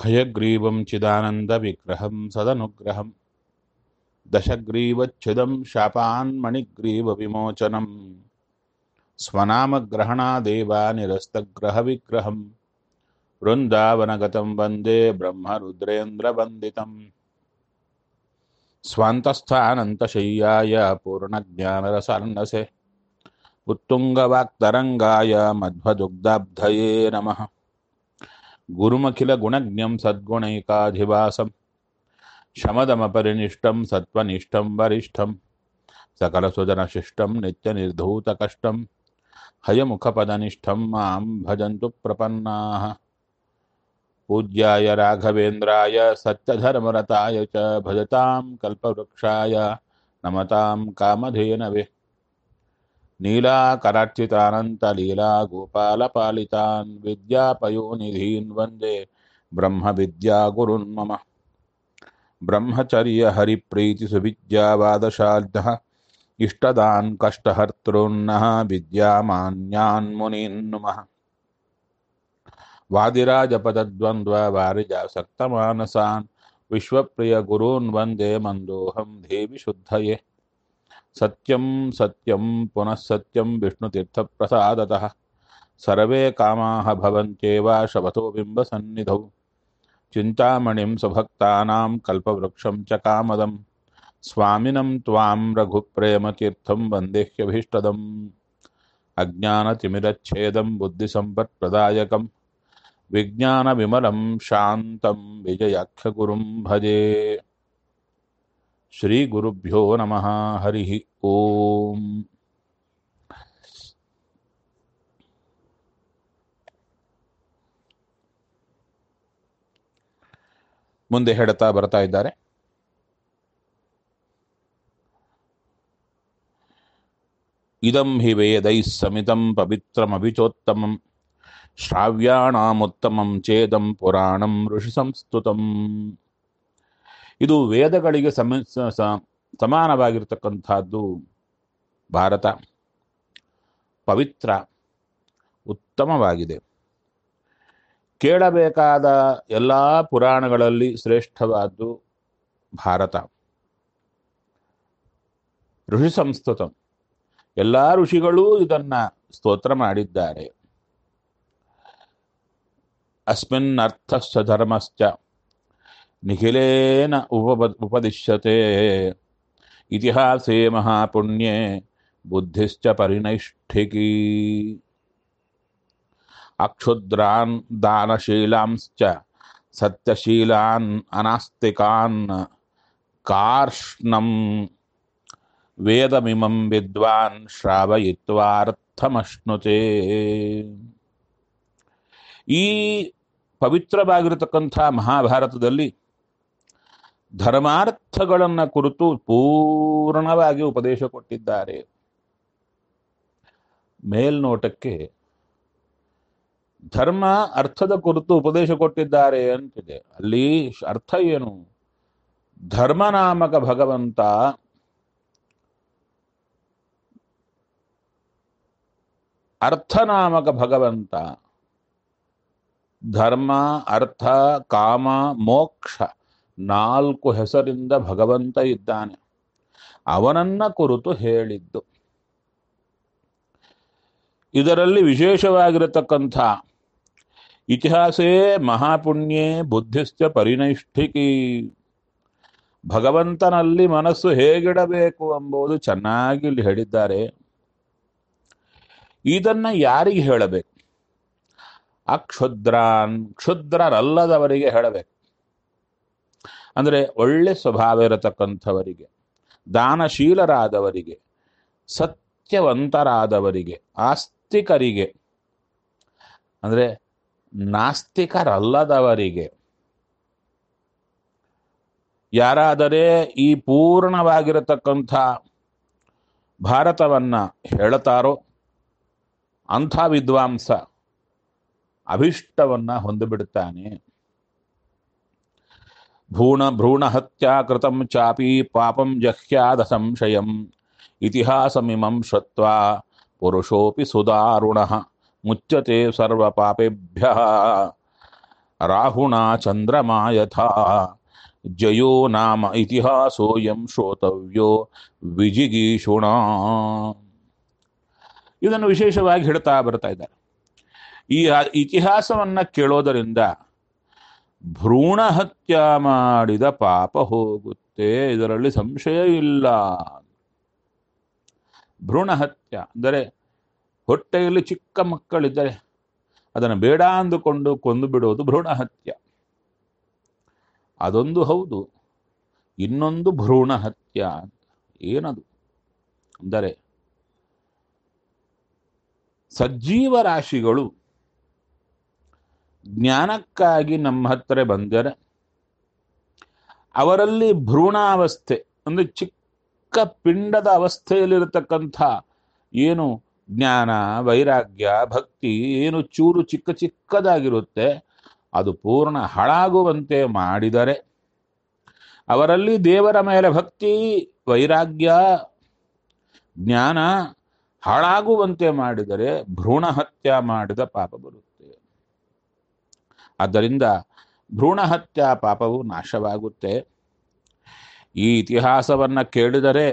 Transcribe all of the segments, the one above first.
खयग्रीवं चिदानन्दविग्रहं सदनुग्रहं दशग्रीवच्छिदं शापान्मणिग्रीवविमोचनं स्वनामग्रहणादेव निरस्तग्रहविग्रहं वृन्दावनगतं वन्दे ब्रह्मरुद्रेन्द्रवन्दितम् स्वान्तस्थानन्तशय्याय पूर्णज्ञानरसार्णसे उत्तुङ्गवाक्तरङ्गाय मध्वदुग्धाब्धये नमः गुरुमखिलगुणज्ञं सद्गुणैकाधिवासं शमदमपरिनिष्टं सत्त्वनिष्ठं वरिष्ठं सकलसुजनशिष्टं नित्यनिर्धूतकष्टं हयमुखपदनिष्ठं मां भजन्तु प्रपन्नाः पूज्याय राघवेन्द्राय सत्यधर्मरताय च भजतां कल्पवृक्षाय नमतां कामधेनवे नीलाकरार्चितानन्तलीला गोपालपालितान् विद्यापयोनिधीन् वन्दे ब्रह्मविद्यागुरुन् मम ब्रह्मचर्यहरिप्रीतिसुविद्यावादशार्धः इष्टदान् कष्टहर्तॄन्नः विद्यामान्यान् मुनीन् नुमः वादिराजपदद्वन्द्ववारिजासक्तमानसान् विश्वप्रियगुरून् वन्दे मन्दोऽहं देवि शुद्धये सत्यं सत्यं पुनः सत्यं विष्णुतीर्थप्रसादतः सर्वे कामाः भवन्त्येव शपथो बिम्बसन्निधौ चिन्तामणिं सुभक्तानां कल्पवृक्षं च कामदं स्वामिनं त्वां रघुप्रेमतीर्थं वन्देह्यभीष्टदम् अज्ञानतिमिरच्छेदं बुद्धिसम्पत्प्रदायकं विज्ञानविमलं शान्तं विजयाख्यगुरुं भजे श्रीगुरुभ्यो नमः हरिः ओम् ಮುಂದೆ ಹೇಳ್ತಾ ಬರ್ತಾ ಇದ್ದಾರೆ ಇದಂ ಹಿ ವೇದೈ ಸಮಿತಂ ಪವಿತ್ರಮಭಿಚೋತ್ತಮಂ ಶ್ರಾವ್ಯಾಣಾಮುತ್ತಮಂ ಚೇದಂ ಪುರಾಣಂ ಋಷಿ ಸಂಸ್ತುತಂ ಇದು ವೇದಗಳಿಗೆ ಸಮ ಸ- ಸಮಾನವಾಗಿರ್ತಕ್ಕಂಥದ್ದು ಭಾರತ ಪವಿತ್ರ ಉತ್ತಮವಾಗಿದೆ ಕೇಳಬೇಕಾದ ಎಲ್ಲ ಪುರಾಣಗಳಲ್ಲಿ ಶ್ರೇಷ್ಠವಾದ್ದು ಭಾರತ ಋಷಿ ಸಂಸ್ತುತಂ ಎಲ್ಲ ಋಷಿಗಳೂ ಇದನ್ನ ಸ್ತೋತ್ರ ಮಾಡಿದ್ದಾರೆ ಅಸ್ಮಿನ್ ಅರ್ಥಶ್ಚ ಧರ್ಮಶ್ಚ ನಿಖಿಲೇನ ಉಪ ಉಪದಿಶ್ಯತೆ ಇತಿಹಾಸೇ ಮಹಾಪುಣ್ಯೆ ಬುದ್ಧಿಶ್ಚ ಪರಿನೈಷ್ಠಿಕೀ ಅಕ್ಷುದ್ರಾನ್ ದಾನಶೀಲಾಂಶ್ಚ ಸತ್ಯಶೀಲಾನ್ ಅನಾಸ್ತಿಕಾನ್ ಕಾರ್ಷ್ಣಂ ವೇದಮಿಮಂ ವಿದ್ವಾನ್ ಶ್ರಾವಯಿತ್ವಾರ್ಥಮಶ್ನುತೆ ಈ ಪವಿತ್ರವಾಗಿರತಕ್ಕಂಥ ಮಹಾಭಾರತದಲ್ಲಿ ಧರ್ಮಾರ್ಥಗಳನ್ನು ಕುರಿತು ಪೂರ್ಣವಾಗಿ ಉಪದೇಶ ಕೊಟ್ಟಿದ್ದಾರೆ ಮೇಲ್ನೋಟಕ್ಕೆ ಧರ್ಮ ಅರ್ಥದ ಕುರಿತು ಉಪದೇಶ ಕೊಟ್ಟಿದ್ದಾರೆ ಅಂತಿದೆ ಅಲ್ಲಿ ಅರ್ಥ ಏನು ಧರ್ಮನಾಮಕ ಭಗವಂತ ಅರ್ಥನಾಮಕ ಭಗವಂತ ಧರ್ಮ ಅರ್ಥ ಕಾಮ ಮೋಕ್ಷ ನಾಲ್ಕು ಹೆಸರಿಂದ ಭಗವಂತ ಇದ್ದಾನೆ ಅವನನ್ನ ಕುರಿತು ಹೇಳಿದ್ದು ಇದರಲ್ಲಿ ವಿಶೇಷವಾಗಿರತಕ್ಕಂಥ ಇತಿಹಾಸೇ ಮಹಾಪುಣ್ಯೇ ಬುದ್ಧಿಶ್ಚ ಪರಿನೈಷ್ಠಿಕಿ ಭಗವಂತನಲ್ಲಿ ಮನಸ್ಸು ಹೇಗಿಡಬೇಕು ಎಂಬುದು ಚೆನ್ನಾಗಿ ಇಲ್ಲಿ ಹೇಳಿದ್ದಾರೆ ಇದನ್ನ ಯಾರಿಗೆ ಹೇಳಬೇಕು ಅಕ್ಷುದ್ರಾನ್ ಕ್ಷುದ್ರರಲ್ಲದವರಿಗೆ ಹೇಳಬೇಕು ಅಂದ್ರೆ ಒಳ್ಳೆ ಸ್ವಭಾವ ಇರತಕ್ಕಂಥವರಿಗೆ ದಾನಶೀಲರಾದವರಿಗೆ ಸತ್ಯವಂತರಾದವರಿಗೆ ಆಸ್ತಿಕರಿಗೆ ಅಂದ್ರೆ ನಾಸ್ತಿಕರಲ್ಲದವರಿಗೆ ಯಾರಾದರೆ ಈ ಪೂರ್ಣವಾಗಿರತಕ್ಕಂಥ ಭಾರತವನ್ನ ಹೇಳ್ತಾರೋ ಅಂಥ ವಿದ್ವಾಂಸ ಅಭಿಷ್ಟವನ್ನ ಹೊಂದಿಬಿಡುತ್ತಾನೆ ಭ್ರೂಣ ಭ್ರೂಣ ಹತ್ಯಾ ಕೃತಂ ಚಾಪಿ ಪಾಪಂ ಜಹ್ಯಾದ ಸಂಶಯಂ ಇತಿಹಾಸಮಿಮಂ ಶ್ರುತ್ವಾ ಪುರುಷೋಪಿ ಸುದಾರುಣ ಮುಚ್ಚತೆ ಸರ್ವ ಪಾಪೇಭ್ಯ ರಾಹುಣ ಚಂದ್ರಮಾ ಯಥಾ ಜಯೋ ನಾಮ ಇತಿಹಾಸೋಯಂ ಶ್ರೋತವ್ಯೋ ವಿಜಿಗೀಷುಣ ಇದನ್ನು ವಿಶೇಷವಾಗಿ ಹೇಳ್ತಾ ಬರ್ತಾ ಇದ್ದಾರೆ ಈ ಆ- ಇತಿಹಾಸವನ್ನ ಕೇಳೋದರಿಂದ ಭ್ರೂಣ ಹತ್ಯ ಮಾಡಿದ ಪಾಪ ಹೋಗುತ್ತೆ ಇದರಲ್ಲಿ ಸಂಶಯ ಇಲ್ಲ ಭ್ರೂಣ ಹತ್ಯ ಅಂದರೆ ಹೊಟ್ಟೆಯಲ್ಲಿ ಚಿಕ್ಕ ಮಕ್ಕಳಿದ್ದರೆ ಅದನ್ನು ಬೇಡ ಅಂದುಕೊಂಡು ಕೊಂದು ಬಿಡೋದು ಭ್ರೂಣ ಹತ್ಯ ಅದೊಂದು ಹೌದು ಇನ್ನೊಂದು ಭ್ರೂಣ ಹತ್ಯ ಅಂತ ಏನದು ಅಂದರೆ ಸಜ್ಜೀವ ರಾಶಿಗಳು ಜ್ಞಾನಕ್ಕಾಗಿ ನಮ್ಮ ಹತ್ತಿರ ಬಂದರೆ ಅವರಲ್ಲಿ ಭ್ರೂಣಾವಸ್ಥೆ ಅಂದ್ರೆ ಚಿಕ್ಕ ಪಿಂಡದ ಅವಸ್ಥೆಯಲ್ಲಿರತಕ್ಕಂಥ ಏನು ಜ್ಞಾನ ವೈರಾಗ್ಯ ಭಕ್ತಿ ಏನು ಚೂರು ಚಿಕ್ಕ ಚಿಕ್ಕದಾಗಿರುತ್ತೆ ಅದು ಪೂರ್ಣ ಹಾಳಾಗುವಂತೆ ಮಾಡಿದರೆ ಅವರಲ್ಲಿ ದೇವರ ಮೇಲೆ ಭಕ್ತಿ ವೈರಾಗ್ಯ ಜ್ಞಾನ ಹಾಳಾಗುವಂತೆ ಮಾಡಿದರೆ ಭ್ರೂಣ ಹತ್ಯ ಮಾಡಿದ ಪಾಪ ಬರುತ್ತೆ ಆದ್ದರಿಂದ ಭ್ರೂಣ ಹತ್ಯ ಪಾಪವು ನಾಶವಾಗುತ್ತೆ ಈ ಇತಿಹಾಸವನ್ನ ಕೇಳಿದರೆ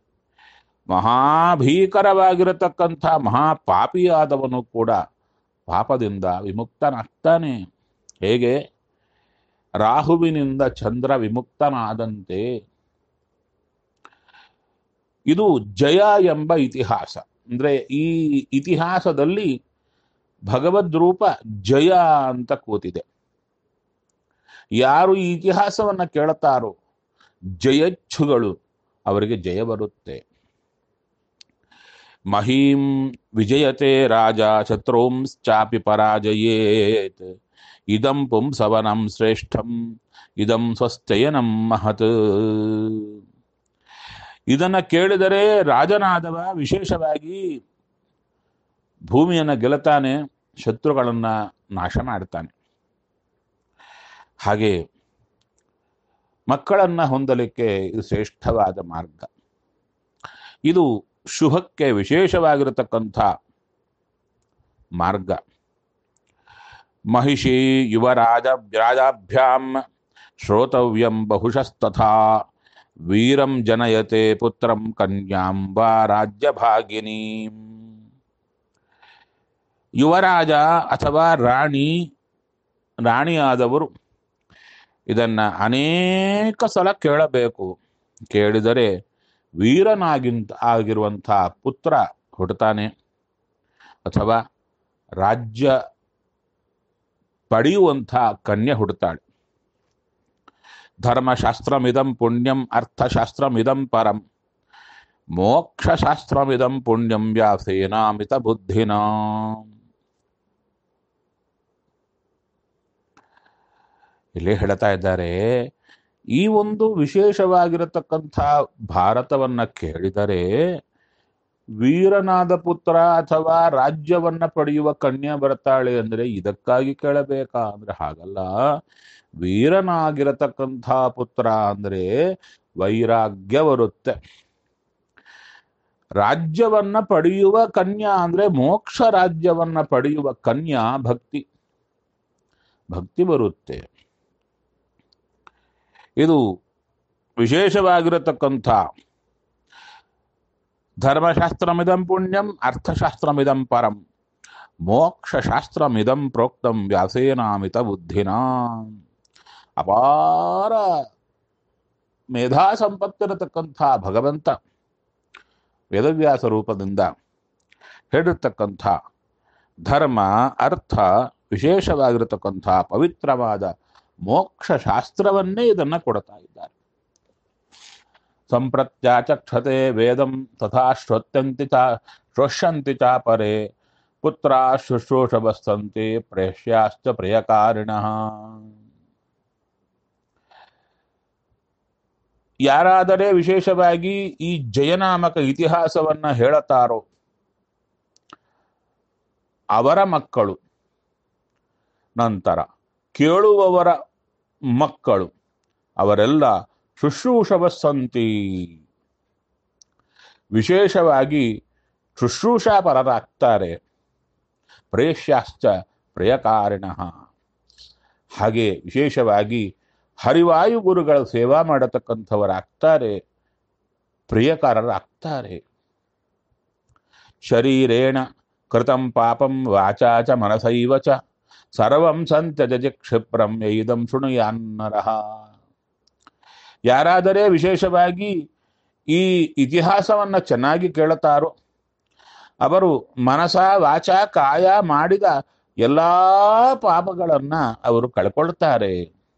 ಮಹಾಭೀಕರವಾಗಿರತಕ್ಕಂಥ ಮಹಾಪಾಪಿಯಾದವನು ಕೂಡ ಪಾಪದಿಂದ ವಿಮುಕ್ತನಾಗ್ತಾನೆ ಹೇಗೆ ರಾಹುವಿನಿಂದ ಚಂದ್ರ ವಿಮುಕ್ತನಾದಂತೆ ಇದು ಜಯ ಎಂಬ ಇತಿಹಾಸ ಅಂದ್ರೆ ಈ ಇತಿಹಾಸದಲ್ಲಿ ಭಗವದ್ ರೂಪ ಜಯ ಅಂತ ಕೂತಿದೆ ಯಾರು ಈ ಇತಿಹಾಸವನ್ನ ಕೇಳುತ್ತಾರೋ ಜಯಚ್ಛುಗಳು ಅವರಿಗೆ ಜಯ ಬರುತ್ತೆ ಮಹೀಂ ವಿಜಯತೆ ರಾಜ ಶತ್ರುಂಶ್ಚಾಪಿ ಪರಾಜಯೇತ್ ಇದಂ ಪುಂಸವನಂ ಶ್ರೇಷ್ಠಂ ಇದಂ ಸ್ವಸ್ಥಯನಂ ಮಹತ್ ಇದನ್ನ ಕೇಳಿದರೆ ರಾಜನಾದವ ವಿಶೇಷವಾಗಿ ಭೂಮಿಯನ್ನು ಗೆಲ್ಲತಾನೆ ಶತ್ರುಗಳನ್ನ ನಾಶ ಮಾಡ್ತಾನೆ ಹಾಗೆ ಮಕ್ಕಳನ್ನ ಹೊಂದಲಿಕ್ಕೆ ಇದು ಶ್ರೇಷ್ಠವಾದ ಮಾರ್ಗ ಇದು ಶುಭಕ್ಕೆ ವಿಶೇಷವಾಗಿರತಕ್ಕಂಥ ಮಾರ್ಗ ಮಹಿಷಿ ಯುವರಾಜ ರಾಜಾಭ್ಯಾಂ ಶ್ರೋತವ್ಯಂ ಬಹುಶಸ್ತಥಾ ವೀರಂ ಜನಯತೆ ಪುತ್ರಂ ಕನ್ಯಾಂ ವಾ ರಾಜ್ಯಭಾಗಿನೀಂ ಯುವರಾಜ ಅಥವಾ ರಾಣಿ ರಾಣಿಯಾದವರು ಇದನ್ನ ಅನೇಕ ಸಲ ಕೇಳಬೇಕು ಕೇಳಿದರೆ ವೀರನಾಗಿಂತ ಆಗಿರುವಂಥ ಪುತ್ರ ಹುಟ್ಟುತ್ತಾನೆ ಅಥವಾ ರಾಜ್ಯ ಪಡೆಯುವಂಥ ಕನ್ಯೆ ಹುಟ್ಟುತ್ತಾಳೆ ಧರ್ಮಶಾಸ್ತ್ರಮಿದಂ ಪುಣ್ಯಂ ಅರ್ಥಶಾಸ್ತ್ರಮಿದಂ ಪರಂ ಮೋಕ್ಷಶಾಸ್ತ್ರಮಿದಂ ಪುಣ್ಯಂ ವ್ಯಾಸೇನಾಮಿತ ಬುದ್ಧಿನ ಇಲ್ಲಿ ಹೇಳ್ತಾ ಇದ್ದಾರೆ ಈ ಒಂದು ವಿಶೇಷವಾಗಿರತಕ್ಕಂಥ ಭಾರತವನ್ನ ಕೇಳಿದರೆ ವೀರನಾದ ಪುತ್ರ ಅಥವಾ ರಾಜ್ಯವನ್ನ ಪಡೆಯುವ ಕನ್ಯೆ ಬರ್ತಾಳೆ ಅಂದ್ರೆ ಇದಕ್ಕಾಗಿ ಕೇಳಬೇಕಾ ಅಂದ್ರೆ ಹಾಗಲ್ಲ ವೀರನಾಗಿರತಕ್ಕಂಥ ಪುತ್ರ ಅಂದ್ರೆ ವೈರಾಗ್ಯ ಬರುತ್ತೆ ರಾಜ್ಯವನ್ನ ಪಡೆಯುವ ಕನ್ಯಾ ಅಂದ್ರೆ ಮೋಕ್ಷ ರಾಜ್ಯವನ್ನ ಪಡೆಯುವ ಕನ್ಯಾ ಭಕ್ತಿ ಭಕ್ತಿ ಬರುತ್ತೆ ಇದು ವಿಶೇಷವಾಗಿರತಕ್ಕಂಥ ಧರ್ಮಶಾಸ್ತ್ರಮಿದಂ ಪುಣ್ಯಂ ಅರ್ಥಶಾಸ್ತ್ರಮಿದಂ ಪರಂ ಮೋಕ್ಷಶಾಸ್ತ್ರಮಿದಂ ಪ್ರೋಕ್ತಂ ವ್ಯಾಸೇನಾಮಿತ ಬುದ್ಧಿನ ಅಪಾರ ಮೇಧಾ ಸಂಪತ್ತಿರತಕ್ಕಂಥ ಭಗವಂತ ವೇದವ್ಯಾಸ ರೂಪದಿಂದ ಹೇಳಿರ್ತಕ್ಕಂಥ ಧರ್ಮ ಅರ್ಥ ವಿಶೇಷವಾಗಿರತಕ್ಕಂಥ ಪವಿತ್ರವಾದ ಮೋಕ್ಷ ಶಾಸ್ತ್ರವನ್ನೇ ಇದನ್ನ ಕೊಡ್ತಾ ಇದ್ದಾರೆ ಸಂಪ್ರತ್ಯಾಚಕ್ಷತೆ ವೇದಂ ತಥಾ ಶ್ರೋತ್ಯಂತಿ ಚ ಶ್ರೋಷ್ಯಂತಿ ಚಾಪರೆ ಪುತ್ರ ಶುಶ್ರೂಷವಸ್ತಂತೆ ಪ್ರೇಷ್ಯಾಶ್ಚ ಪ್ರಿಯಕಾರಿಣಃ ಯಾರಾದರೆ ವಿಶೇಷವಾಗಿ ಈ ಜಯನಾಮಕ ಇತಿಹಾಸವನ್ನ ಹೇಳುತ್ತಾರೋ ಅವರ ಮಕ್ಕಳು ನಂತರ ಕೇಳುವವರ ಮಕ್ಕಳು ಅವರೆಲ್ಲ ಶುಶ್ರೂಷವಸ್ಸಂತಿ ವಿಶೇಷವಾಗಿ ಶುಶ್ರೂಷಾಪರರಾಗ್ತಾರೆ ಪ್ರೇಷ್ಯಾಶ್ಚ ಪ್ರಿಯಕಾರಿಣ ಹಾಗೆ ವಿಶೇಷವಾಗಿ ಹರಿವಾಯು ಗುರುಗಳ ಸೇವಾ ಮಾಡತಕ್ಕಂಥವರಾಗ್ತಾರೆ ಪ್ರಿಯಕಾರರಾಗ್ತಾರೆ ಶರೀರೇಣ ಕೃತಂ ಪಾಪಂ ವಾಚಾ ಚ ಮನಸೈವ ಚ ಸರ್ವಂ ಸಂತ್ಯಜ ಕ್ಷಿಪ್ರಂ ಯೈದಂ ಶೃಣುಯಾನ್ನರಃ ಯಾರಾದರೆ ವಿಶೇಷವಾಗಿ ಈ ಇತಿಹಾಸವನ್ನ ಚೆನ್ನಾಗಿ ಕೇಳುತ್ತಾರೋ ಅವರು ಮನಸ ವಾಚ ಕಾಯ ಮಾಡಿದ ಎಲ್ಲಾ ಪಾಪಗಳನ್ನ ಅವರು ಕಳ್ಕೊಳ್ತಾರೆ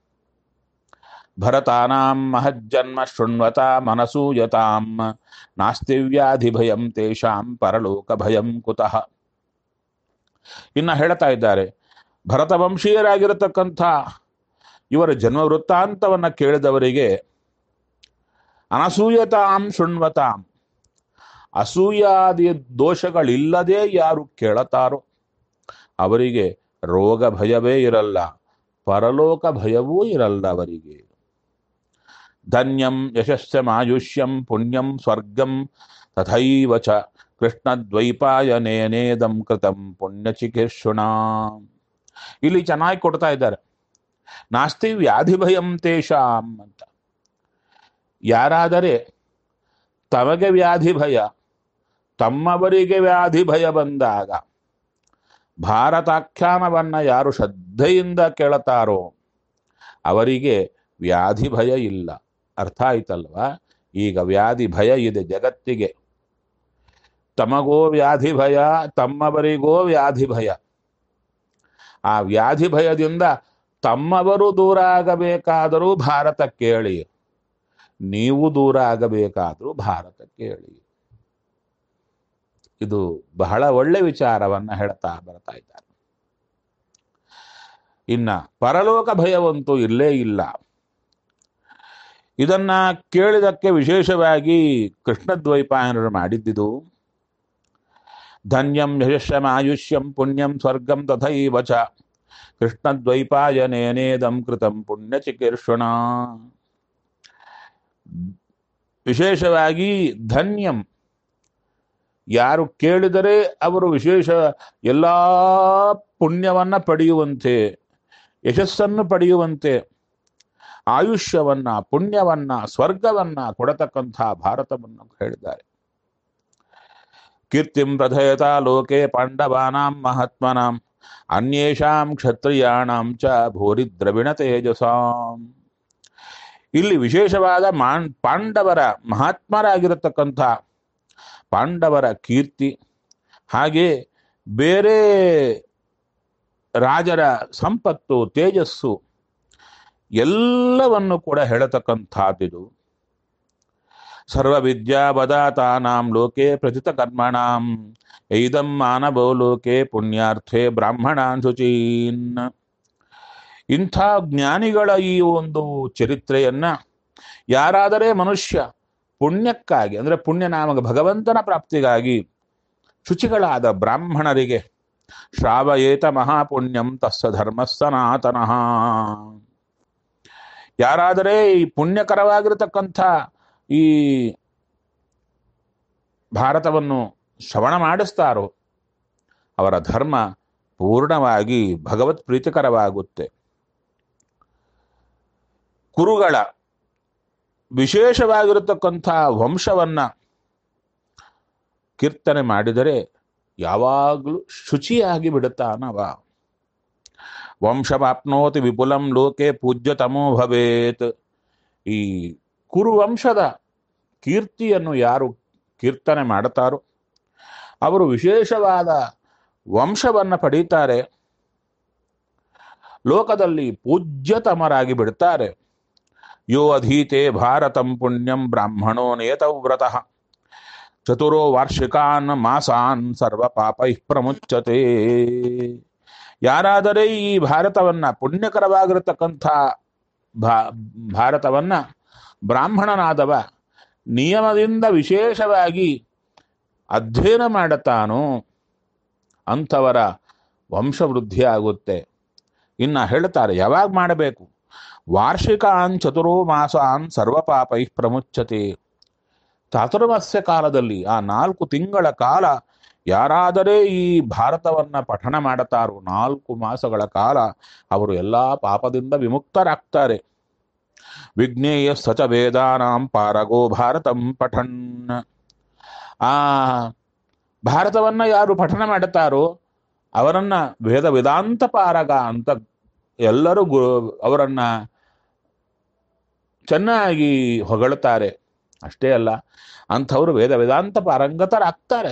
ಭರತಾನಾಂ ಮಹಜ್ಜನ್ಮ ಶೃಣ್ವತ ಮನಸೂಯತಾಂ ನಾಸ್ತಿ ವ್ಯಾಧಿ ಭಯಂ ತೇಷಾಂ ಪರಲೋಕ ಭಯಂ ಕುತಃ ಇನ್ನ ಹೇಳ್ತಾ ಇದ್ದಾರೆ ಭರತ ವಂಶೀಯರಾಗಿರತಕ್ಕಂಥ ಇವರ ಜನ್ಮ ವೃತ್ತಾಂತವನ್ನ ಕೇಳಿದವರಿಗೆ ಅನಸೂಯತಾಂ ಶೃಣ್ವತಾಂ ಅಸೂಯಾದಿ ದೋಷಗಳಿಲ್ಲದೆ ಯಾರು ಕೇಳತಾರೋ ಅವರಿಗೆ ರೋಗ ಭಯವೇ ಇರಲ್ಲ ಪರಲೋಕ ಭಯವೂ ಇರಲ್ಲ ಅವರಿಗೆ ಧನ್ಯಂ ಯಶಸ್ಸಮಾಯುಷ್ಯಂ ಪುಣ್ಯಂ ಸ್ವರ್ಗಂ ತಥೈವ ಚ ಕೃಷ್ಣದ್ವೈಪಾಯನೇನೇದಂ ಕೃತಂ ಪುಣ್ಯಚಿಕಿತ್ಸುಣ ಇಲ್ಲಿ ಚೆನ್ನಾಗಿ ಕೊಡ್ತಾ ಇದ್ದಾರೆ ನಾಸ್ತಿ ವ್ಯಾಧಿ ಭಯಂ ತೇಷಾಂ ಅಂತ ಯಾರಾದರೆ ತಮಗೆ ವ್ಯಾಧಿ ಭಯ ತಮ್ಮವರಿಗೆ ವ್ಯಾಧಿ ಭಯ ಬಂದಾಗ ಭಾರತಾಖ್ಯಾನವನ್ನ ಯಾರು ಶ್ರದ್ಧೆಯಿಂದ ಕೇಳುತ್ತಾರೋ ಅವರಿಗೆ ವ್ಯಾಧಿ ಭಯ ಇಲ್ಲ ಅರ್ಥ ಆಯ್ತಲ್ವಾ ಈಗ ವ್ಯಾಧಿ ಭಯ ಇದೆ ಜಗತ್ತಿಗೆ ತಮಗೋ ವ್ಯಾಧಿ ಭಯ ತಮ್ಮವರಿಗೋ ವ್ಯಾಧಿ ಭಯ ಆ ವ್ಯಾಧಿ ಭಯದಿಂದ ತಮ್ಮವರು ದೂರ ಆಗಬೇಕಾದರೂ ಭಾರತ ಕೇಳಿ ನೀವು ದೂರ ಆಗಬೇಕಾದರೂ ಭಾರತ ಕೇಳಿ ಇದು ಬಹಳ ಒಳ್ಳೆ ವಿಚಾರವನ್ನ ಹೇಳ್ತಾ ಬರ್ತಾ ಇದ್ದಾರೆ ಇನ್ನ ಪರಲೋಕ ಭಯವಂತೂ ಇಲ್ಲೇ ಇಲ್ಲ ಇದನ್ನ ಕೇಳಿದಕ್ಕೆ ವಿಶೇಷವಾಗಿ ಕೃಷ್ಣದ್ವೈಪಾಯನರು ಮಾಡಿದ್ದಿದು ಧನ್ಯಂ ಯಶಸ್ಸಮ ಆಯುಷ್ಯಂ ಪುಣ್ಯಂ ಸ್ವರ್ಗಂ ತಥೈವ ಚ ಕೃಷ್ಣದ್ವೈಪಾಯನೇನೇದಂ ಕೃತಂ ಪುಣ್ಯ ಚಿಕೀರ್ಷಣ ವಿಶೇಷವಾಗಿ ಧನ್ಯಂ ಯಾರು ಕೇಳಿದರೆ ಅವರು ವಿಶೇಷ ಎಲ್ಲ ಪುಣ್ಯವನ್ನ ಪಡೆಯುವಂತೆ ಯಶಸ್ಸನ್ನು ಪಡೆಯುವಂತೆ ಆಯುಷ್ಯವನ್ನ ಪುಣ್ಯವನ್ನ ಸ್ವರ್ಗವನ್ನ ಕೊಡತಕ್ಕಂಥ ಭಾರತವನ್ನು ಹೇಳಿದ್ದಾರೆ ಕೀರ್ತಿಂ ಪ್ರಥಯತ ಲೋಕೆ ಪಾಂಡವಾನಾಂ ಮಹಾತ್ಮನಾಂ ಅನ್ಯೇಷಾಂ ಕ್ಷತ್ರಿಯಾಣಾಂ ಚ ಭೂರಿ ದ್ರವಿಣ ತೇಜಸಾಂ ಇಲ್ಲಿ ವಿಶೇಷವಾದ ಮಾನ್ ಪಾಂಡವರ ಮಹಾತ್ಮರಾಗಿರತಕ್ಕಂಥ ಪಾಂಡವರ ಕೀರ್ತಿ ಹಾಗೆ ಬೇರೆ ರಾಜರ ಸಂಪತ್ತು ತೇಜಸ್ಸು ಎಲ್ಲವನ್ನು ಕೂಡ ಹೇಳತಕ್ಕಂಥದ್ದಿದು ಸರ್ವವಿದ್ಯಾವದಾತಾನಾಂ ಲೋಕೆ ಪ್ರಚಿತ ಕರ್ಮಣಾಂ ಐದಂ ಮಾನವೋ ಲೋಕೆ ಪುಣ್ಯಾರ್ಥೆ ಬ್ರಾಹ್ಮಣಾನ್ ಶುಚೀನ್ ಇಂಥ ಜ್ಞಾನಿಗಳ ಈ ಒಂದು ಚರಿತ್ರೆಯನ್ನ ಯಾರಾದರೆ ಮನುಷ್ಯ ಪುಣ್ಯಕ್ಕಾಗಿ ಅಂದ್ರೆ ಪುಣ್ಯ ನಾಮಕ ಭಗವಂತನ ಪ್ರಾಪ್ತಿಗಾಗಿ ಶುಚಿಗಳಾದ ಬ್ರಾಹ್ಮಣರಿಗೆ ಶ್ರಾವಯೇತ ಮಹಾಪುಣ್ಯಂ ತಸ್ಸ ಧರ್ಮ ಸನಾತನಃ ಯಾರಾದರೆ ಈ ಪುಣ್ಯಕರವಾಗಿರತಕ್ಕಂಥ ಈ ಭಾರತವನ್ನು ಶ್ರವಣ ಮಾಡಿಸ್ತಾರೋ ಅವರ ಧರ್ಮ ಪೂರ್ಣವಾಗಿ ಭಗವತ್ ಪ್ರೀತಿಕರವಾಗುತ್ತೆ ಕುರುಗಳ ವಿಶೇಷವಾಗಿರತಕ್ಕಂಥ ವಂಶವನ್ನ ಕೀರ್ತನೆ ಮಾಡಿದರೆ ಯಾವಾಗಲೂ ಶುಚಿಯಾಗಿ ಬಿಡುತ್ತಾನವ ವಂಶಮಾಪ್ನೋತಿ ವಿಪುಲಂ ಲೋಕೆ ಪೂಜ್ಯತಮೋ ಭವೇತ್ ಈ ಕುರುವಂಶದ ಕೀರ್ತಿಯನ್ನು ಯಾರು ಕೀರ್ತನೆ ಮಾಡುತ್ತಾರೋ ಅವರು ವಿಶೇಷವಾದ ವಂಶವನ್ನ ಪಡೀತಾರೆ ಲೋಕದಲ್ಲಿ ಪೂಜ್ಯತಮರಾಗಿ ಬಿಡ್ತಾರೆ ಯೋ ಅಧೀತೆ ಭಾರತಂ ಪುಣ್ಯಂ ಬ್ರಾಹ್ಮಣೋ ನೇತವ್ರತಃ ಚತುರೋ ವಾರ್ಷಿಕಾನ್ ಮಾಸಾನ್ ಸರ್ವ ಪಾಪೈ ಪ್ರಮುಚ್ಚತೆ ಯಾರಾದರೆ ಈ ಭಾರತವನ್ನ ಪುಣ್ಯಕರವಾಗಿರತಕ್ಕಂಥ ಭಾ ಭಾರತವನ್ನ ಬ್ರಾಹ್ಮಣನಾದವ ನಿಯಮದಿಂದ ವಿಶೇಷವಾಗಿ ಅಧ್ಯಯನ ಮಾಡುತ್ತಾನೋ ಅಂಥವರ ವಂಶವೃದ್ಧಿ ಆಗುತ್ತೆ ಇನ್ನ ಹೇಳ್ತಾರೆ ಯಾವಾಗ ಮಾಡಬೇಕು ವಾರ್ಷಿಕಾನ್ ಚತುರೋ ಮಾಸಾನ್ ಸರ್ವಪಾಪೈ ಪ್ರಮುಚ್ಚತೆ ಚಾತುರ್ಮಾಸ್ಯ ಕಾಲದಲ್ಲಿ ಆ ನಾಲ್ಕು ತಿಂಗಳ ಕಾಲ ಯಾರಾದರೆ ಈ ಭಾರತವನ್ನ ಪಠಣ ಮಾಡುತ್ತಾರೋ ನಾಲ್ಕು ಮಾಸಗಳ ಕಾಲ ಅವರು ಎಲ್ಲಾ ಪಾಪದಿಂದ ವಿಮುಕ್ತರಾಗ್ತಾರೆ ವಿಜ್ಞೇಯ ಸಚ ವೇದಾನಾಂ ಪಾರಗೋ ಭಾರತಂ ಪಠನ್ ಆ ಭಾರತವನ್ನ ಯಾರು ಪಠಣ ಮಾಡುತ್ತಾರೋ ಅವರನ್ನ ವೇದ ವೇದಾಂತ ಪಾರಗ ಅಂತ ಎಲ್ಲರೂ ಗು ಅವರನ್ನ ಚೆನ್ನಾಗಿ ಹೊಗಳುತ್ತಾರೆ ಅಷ್ಟೇ ಅಲ್ಲ ಅಂಥವರು ವೇದ ವೇದಾಂತ ಪಾರಂಗತರಾಗ್ತಾರೆ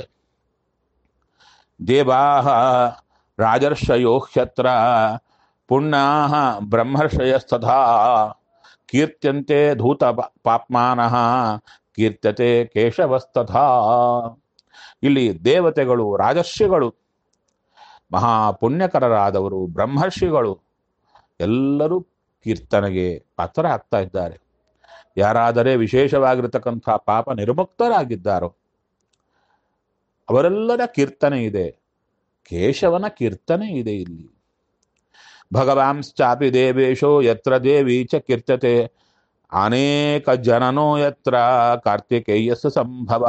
ದೇವಾಹ ರಾಜರ್ಷಯೋ ಹ್ಯತ್ರ ಪುಣ್ಯಾಹ ಬ್ರಹ್ಮರ್ಷಯಸ್ತಥಾ ಕೀರ್ತ್ಯಂತೆ ಧೂತ ಪ- ಪಾಪ್ಮಾನಃ ಕೀರ್ತ್ಯತೆ ಕೇಶವಸ್ತಥಾ ಇಲ್ಲಿ ದೇವತೆಗಳು ರಾಜರ್ಷಿಗಳು ಮಹಾ ಪುಣ್ಯಕರರಾದವರು ಬ್ರಹ್ಮರ್ಷಿಗಳು ಎಲ್ಲರೂ ಕೀರ್ತನೆಗೆ ಪಾತ್ರ ಆಗ್ತಾ ಇದ್ದಾರೆ ಯಾರಾದರೆ ವಿಶೇಷವಾಗಿರತಕ್ಕಂಥ ಪಾಪ ನಿರ್ಮುಕ್ತರಾಗಿದ್ದಾರೋ ಅವರೆಲ್ಲರ ಕೀರ್ತನೆ ಇದೆ ಕೇಶವನ ಕೀರ್ತನೆ ಇದೆ ಇಲ್ಲಿ ಭಗವಾಂಶ್ಚಾಪಿ ದೇವೇಶೋ ಯತ್ರ ದೇವಿ ಚ ಕೀರ್ತ್ಯತೆ ಅನೇಕ ಜನನೋ ಯತ್ರ ಕಾರ್ತಿಕೇಯಸ್ಸ ಸಂಭವ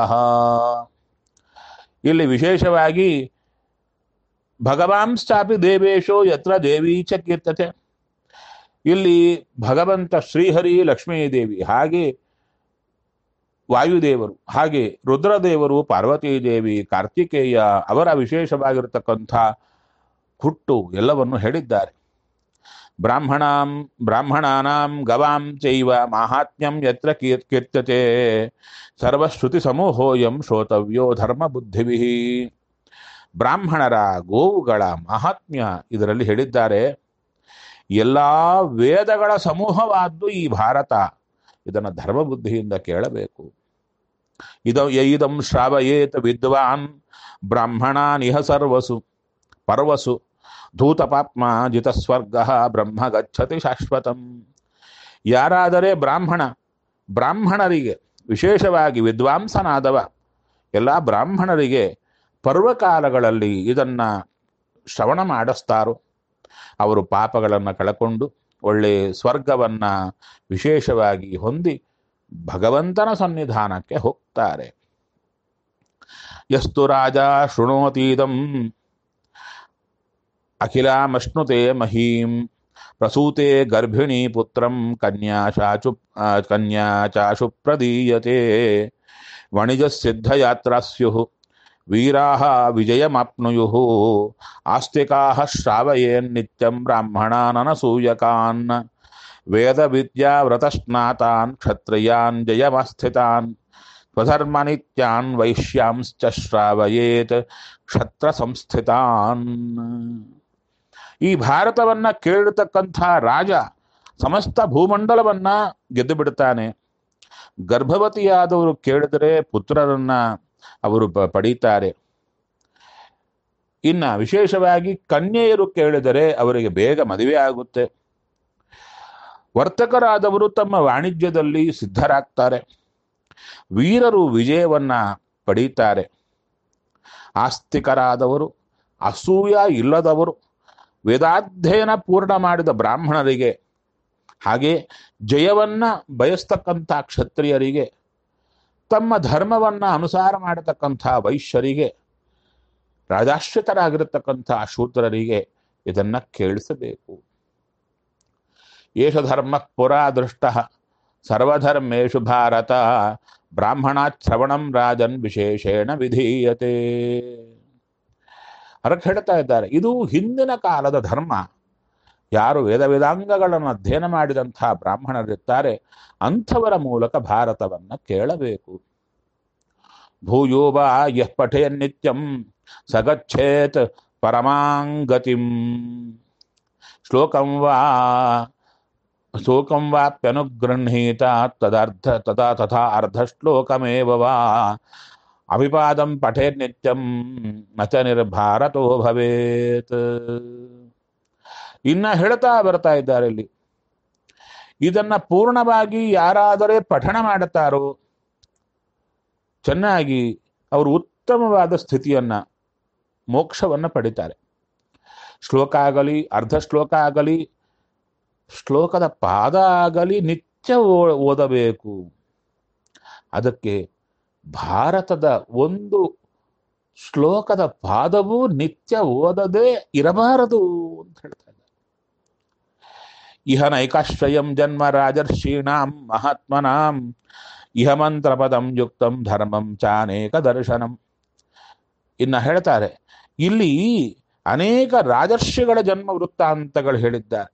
ಇಲ್ಲಿ ವಿಶೇಷವಾಗಿ ಭಗವಾಂಶ್ಚಾಪಿ ದೇವೇಶೋ ಯತ್ರ ದೇವಿ ಚ ಕೀರ್ತತೆ ಇಲ್ಲಿ ಭಗವಂತ ಶ್ರೀಹರಿ ಲಕ್ಷ್ಮೀ ದೇವಿ ಹಾಗೆ ವಾಯುದೇವರು ಹಾಗೆ ರುದ್ರದೇವರು ಪಾರ್ವತೀ ದೇವಿ ಕಾರ್ತಿಕೇಯ ಅವರ ವಿಶೇಷವಾಗಿರತಕ್ಕಂಥ ಹುಟ್ಟು ಎಲ್ಲವನ್ನು ಹೇಳಿದ್ದಾರೆ ಬ್ರಾಹ್ಮಣಾಂ ಬ್ರಾಹ್ಮಣಾನಾಂ ಗವಾಂ ಚೈವ ಮಾಹಾತ್ಮ್ಯಂ ಯತ್ರ ಕೀರ್ ಕೀರ್ತ್ಯತೆ ಸರ್ವಶ್ರುತಿ ಸಮೂಹೋಯಂ ಶ್ರೋತವ್ಯೋ ಧರ್ಮ ಬುದ್ಧಿಭಿ ಬ್ರಾಹ್ಮಣರ ಗೋವುಗಳ ಮಹಾತ್ಮ್ಯ ಇದರಲ್ಲಿ ಹೇಳಿದ್ದಾರೆ ಎಲ್ಲಾ ವೇದಗಳ ಸಮೂಹವಾದ್ದು ಈ ಭಾರತ ಇದನ್ನು ಧರ್ಮ ಬುದ್ಧಿಯಿಂದ ಕೇಳಬೇಕು ಇದ ಇದಂ ಶ್ರಾವಯೇತ್ ವಿದ್ವಾನ್ ಬ್ರಾಹ್ಮಣಾನಿಹ ಸರ್ವಸು ಪರ್ವಸು ಧೂತಪಾಪ್ಮ ಜಿತಸ್ವರ್ಗ ಬ್ರಹ್ಮ ಗಚ್ಚತಿ ಶಾಶ್ವತಂ ಯಾರಾದರೆ ಬ್ರಾಹ್ಮಣ ಬ್ರಾಹ್ಮಣರಿಗೆ ವಿಶೇಷವಾಗಿ ವಿದ್ವಾಂಸನಾದವ ಎಲ್ಲ ಬ್ರಾಹ್ಮಣರಿಗೆ ಪರ್ವಕಾಲಗಳಲ್ಲಿ ಇದನ್ನ ಶ್ರವಣ ಮಾಡಿಸ್ತಾರೋ ಅವರು ಪಾಪಗಳನ್ನು ಕಳಕೊಂಡು ಒಳ್ಳೆ ಸ್ವರ್ಗವನ್ನ ವಿಶೇಷವಾಗಿ ಹೊಂದಿ ಭಗವಂತನ ಸನ್ನಿಧಾನಕ್ಕೆ ಹೋಗ್ತಾರೆ ಯಸ್ತು ರಾಜ ಶೃಣೋತೀದಂ ಅಖಿಲಾಮಶ್ನುತೆ ಮಹೀಂ ಪ್ರಸೂತೆ ಗರ್ಭಿಣಿ ಪುತ್ರಂ ಕನ್ಯಾ ಶಾಚು ಆ, ಕನ್ಯಾ ಚಾಶು ಪ್ರದೀಯತೆ ವಣಿಜಸಿದ್ಧಯಾತ್ರಾ ಸ್ಯುಃ ವೀರಾಹ ವಿಜಯಮಾಪ್ನುಯುಃ ಆಸ್ತಿಕಾಃ ಶ್ರಾವಯೇನ್ನಿತ್ಯಂ ಬ್ರಾಹ್ಮಣಾನನಸೂಯಕಾನ್ ವೇದವಿದ್ಯಾವ್ರತಸ್ನಾತಾನ್ ಕ್ಷತ್ರಿಯಾನ್ ಜಯಮಸ್ಥಿತಾನ್ ಸ್ವಧರ್ಮನಿತ್ಯಾನ್ ವೈಶ್ಯಾಂಶ್ಚ ಶ್ರಾವಯೇತ್ ಕ್ಷತ್ರ ಸಂಸ್ಥಿತಾನ್ ಈ ಭಾರತವನ್ನ ಕೇಳಿರ್ತಕ್ಕಂಥ ರಾಜ ಸಮಸ್ತ ಭೂಮಂಡಲವನ್ನ ಗೆದ್ದು ಬಿಡುತ್ತಾನೆ ಗರ್ಭವತಿಯಾದವರು ಕೇಳಿದರೆ ಪುತ್ರರನ್ನ ಅವರು ಪ- ಪಡೀತಾರೆ ಇನ್ನ ವಿಶೇಷವಾಗಿ ಕನ್ಯೆಯರು ಕೇಳಿದರೆ ಅವರಿಗೆ ಬೇಗ ಮದುವೆ ಆಗುತ್ತೆ ವರ್ತಕರಾದವರು ತಮ್ಮ ವಾಣಿಜ್ಯದಲ್ಲಿ ಸಿದ್ಧರಾಗ್ತಾರೆ ವೀರರು ವಿಜಯವನ್ನ ಪಡೀತಾರೆ ಆಸ್ತಿಕರಾದವರು ಅಸೂಯ ಇಲ್ಲದವರು ವೇದಾಧ್ಯಯನ ಪೂರ್ಣ ಮಾಡಿದ ಬ್ರಾಹ್ಮಣರಿಗೆ ಹಾಗೆ ಜಯವನ್ನ ಬಯಸ್ತಕ್ಕಂಥ ಕ್ಷತ್ರಿಯರಿಗೆ ತಮ್ಮ ಧರ್ಮವನ್ನ ಅನುಸಾರ ಮಾಡತಕ್ಕಂಥ ವೈಶ್ಯರಿಗೆ ರಾಜಾಶ್ರಿತರಾಗಿರತಕ್ಕಂಥ ಶೂದ್ರರಿಗೆ ಇದನ್ನ ಕೇಳಿಸಬೇಕು ಏಷ ಧರ್ಮ ಪುರಾ ದೃಷ್ಟ ಸರ್ವಧರ್ಮೇಶು ಭಾರತ ಬ್ರಾಹ್ಮಣಾಶ್ರವಣಂ ರಾಜನ್ ವಿಶೇಷೇಣ ವಿಧೀಯತೆ ಅದಕ್ಕೆ ಹೇಳ್ತಾ ಇದ್ದಾರೆ ಇದು ಹಿಂದಿನ ಕಾಲದ ಧರ್ಮ ಯಾರು ವೇದ ವೇದಾಂಗಗಳನ್ನು ಅಧ್ಯಯನ ಮಾಡಿದಂಥ ಬ್ರಾಹ್ಮಣರಿರ್ತಾರೆ ಅಂಥವರ ಮೂಲಕ ಭಾರತವನ್ನ ಕೇಳಬೇಕು ಭೂಯೋ ವಾ ಯಃ ಪಠಯನ್ನಿತ್ಯಂ ಸಗಚ್ಚೇತ್ ಪರಮಾಂಗತಿಂ ಶ್ಲೋಕಂ ವಾ ಶ್ಲೋಕಂ ವಾಪ್ಯನುಗೃಹೀತ ತದರ್ಧ ತದಾ ತಥಾ ಅರ್ಧಶ್ಲೋಕಮೇವ ವಾ ಅಭಿಪಾದಂ ಪಠೇತ್ ನಿತ್ಯಂ ನಚ ನಿರ್ಭಾರತೋ ಭವೇತ್ ಇನ್ನ ಹೇಳ್ತಾ ಬರ್ತಾ ಇದ್ದಾರೆ ಇಲ್ಲಿ ಇದನ್ನ ಪೂರ್ಣವಾಗಿ ಯಾರಾದರೆ ಪಠಣ ಮಾಡುತ್ತಾರೋ ಚೆನ್ನಾಗಿ ಅವರು ಉತ್ತಮವಾದ ಸ್ಥಿತಿಯನ್ನ ಮೋಕ್ಷವನ್ನ ಪಡಿತಾರೆ ಶ್ಲೋಕ ಆಗಲಿ ಅರ್ಧ ಶ್ಲೋಕ ಆಗಲಿ ಶ್ಲೋಕದ ಪಾದ ಆಗಲಿ ನಿತ್ಯ ಓ- ಓದಬೇಕು ಅದಕ್ಕೆ ಭಾರತದ ಒಂದು ಶ್ಲೋಕದ ಪಾದವು ನಿತ್ಯ ಓದದೇ ಇರಬಾರದು ಅಂತ ಹೇಳ್ತಾ ಇದ್ದಾರೆ ಇಹ ನೈಕಾಶ್ರಯಂ ಜನ್ಮ ರಾಜರ್ಷೀಣಾಂ ಮಹಾತ್ಮನಾಂ ಇಹ ಮಂತ್ರ ಪದಂ ಯುಕ್ತಂ ಧರ್ಮಂ ಚಾನೇಕ ದರ್ಶನಂ ಇನ್ನ ಹೇಳ್ತಾರೆ ಇಲ್ಲಿ ಅನೇಕ ರಾಜರ್ಷಿಗಳ ಜನ್ಮ ವೃತ್ತಾಂತಗಳು ಹೇಳಿದ್ದಾರೆ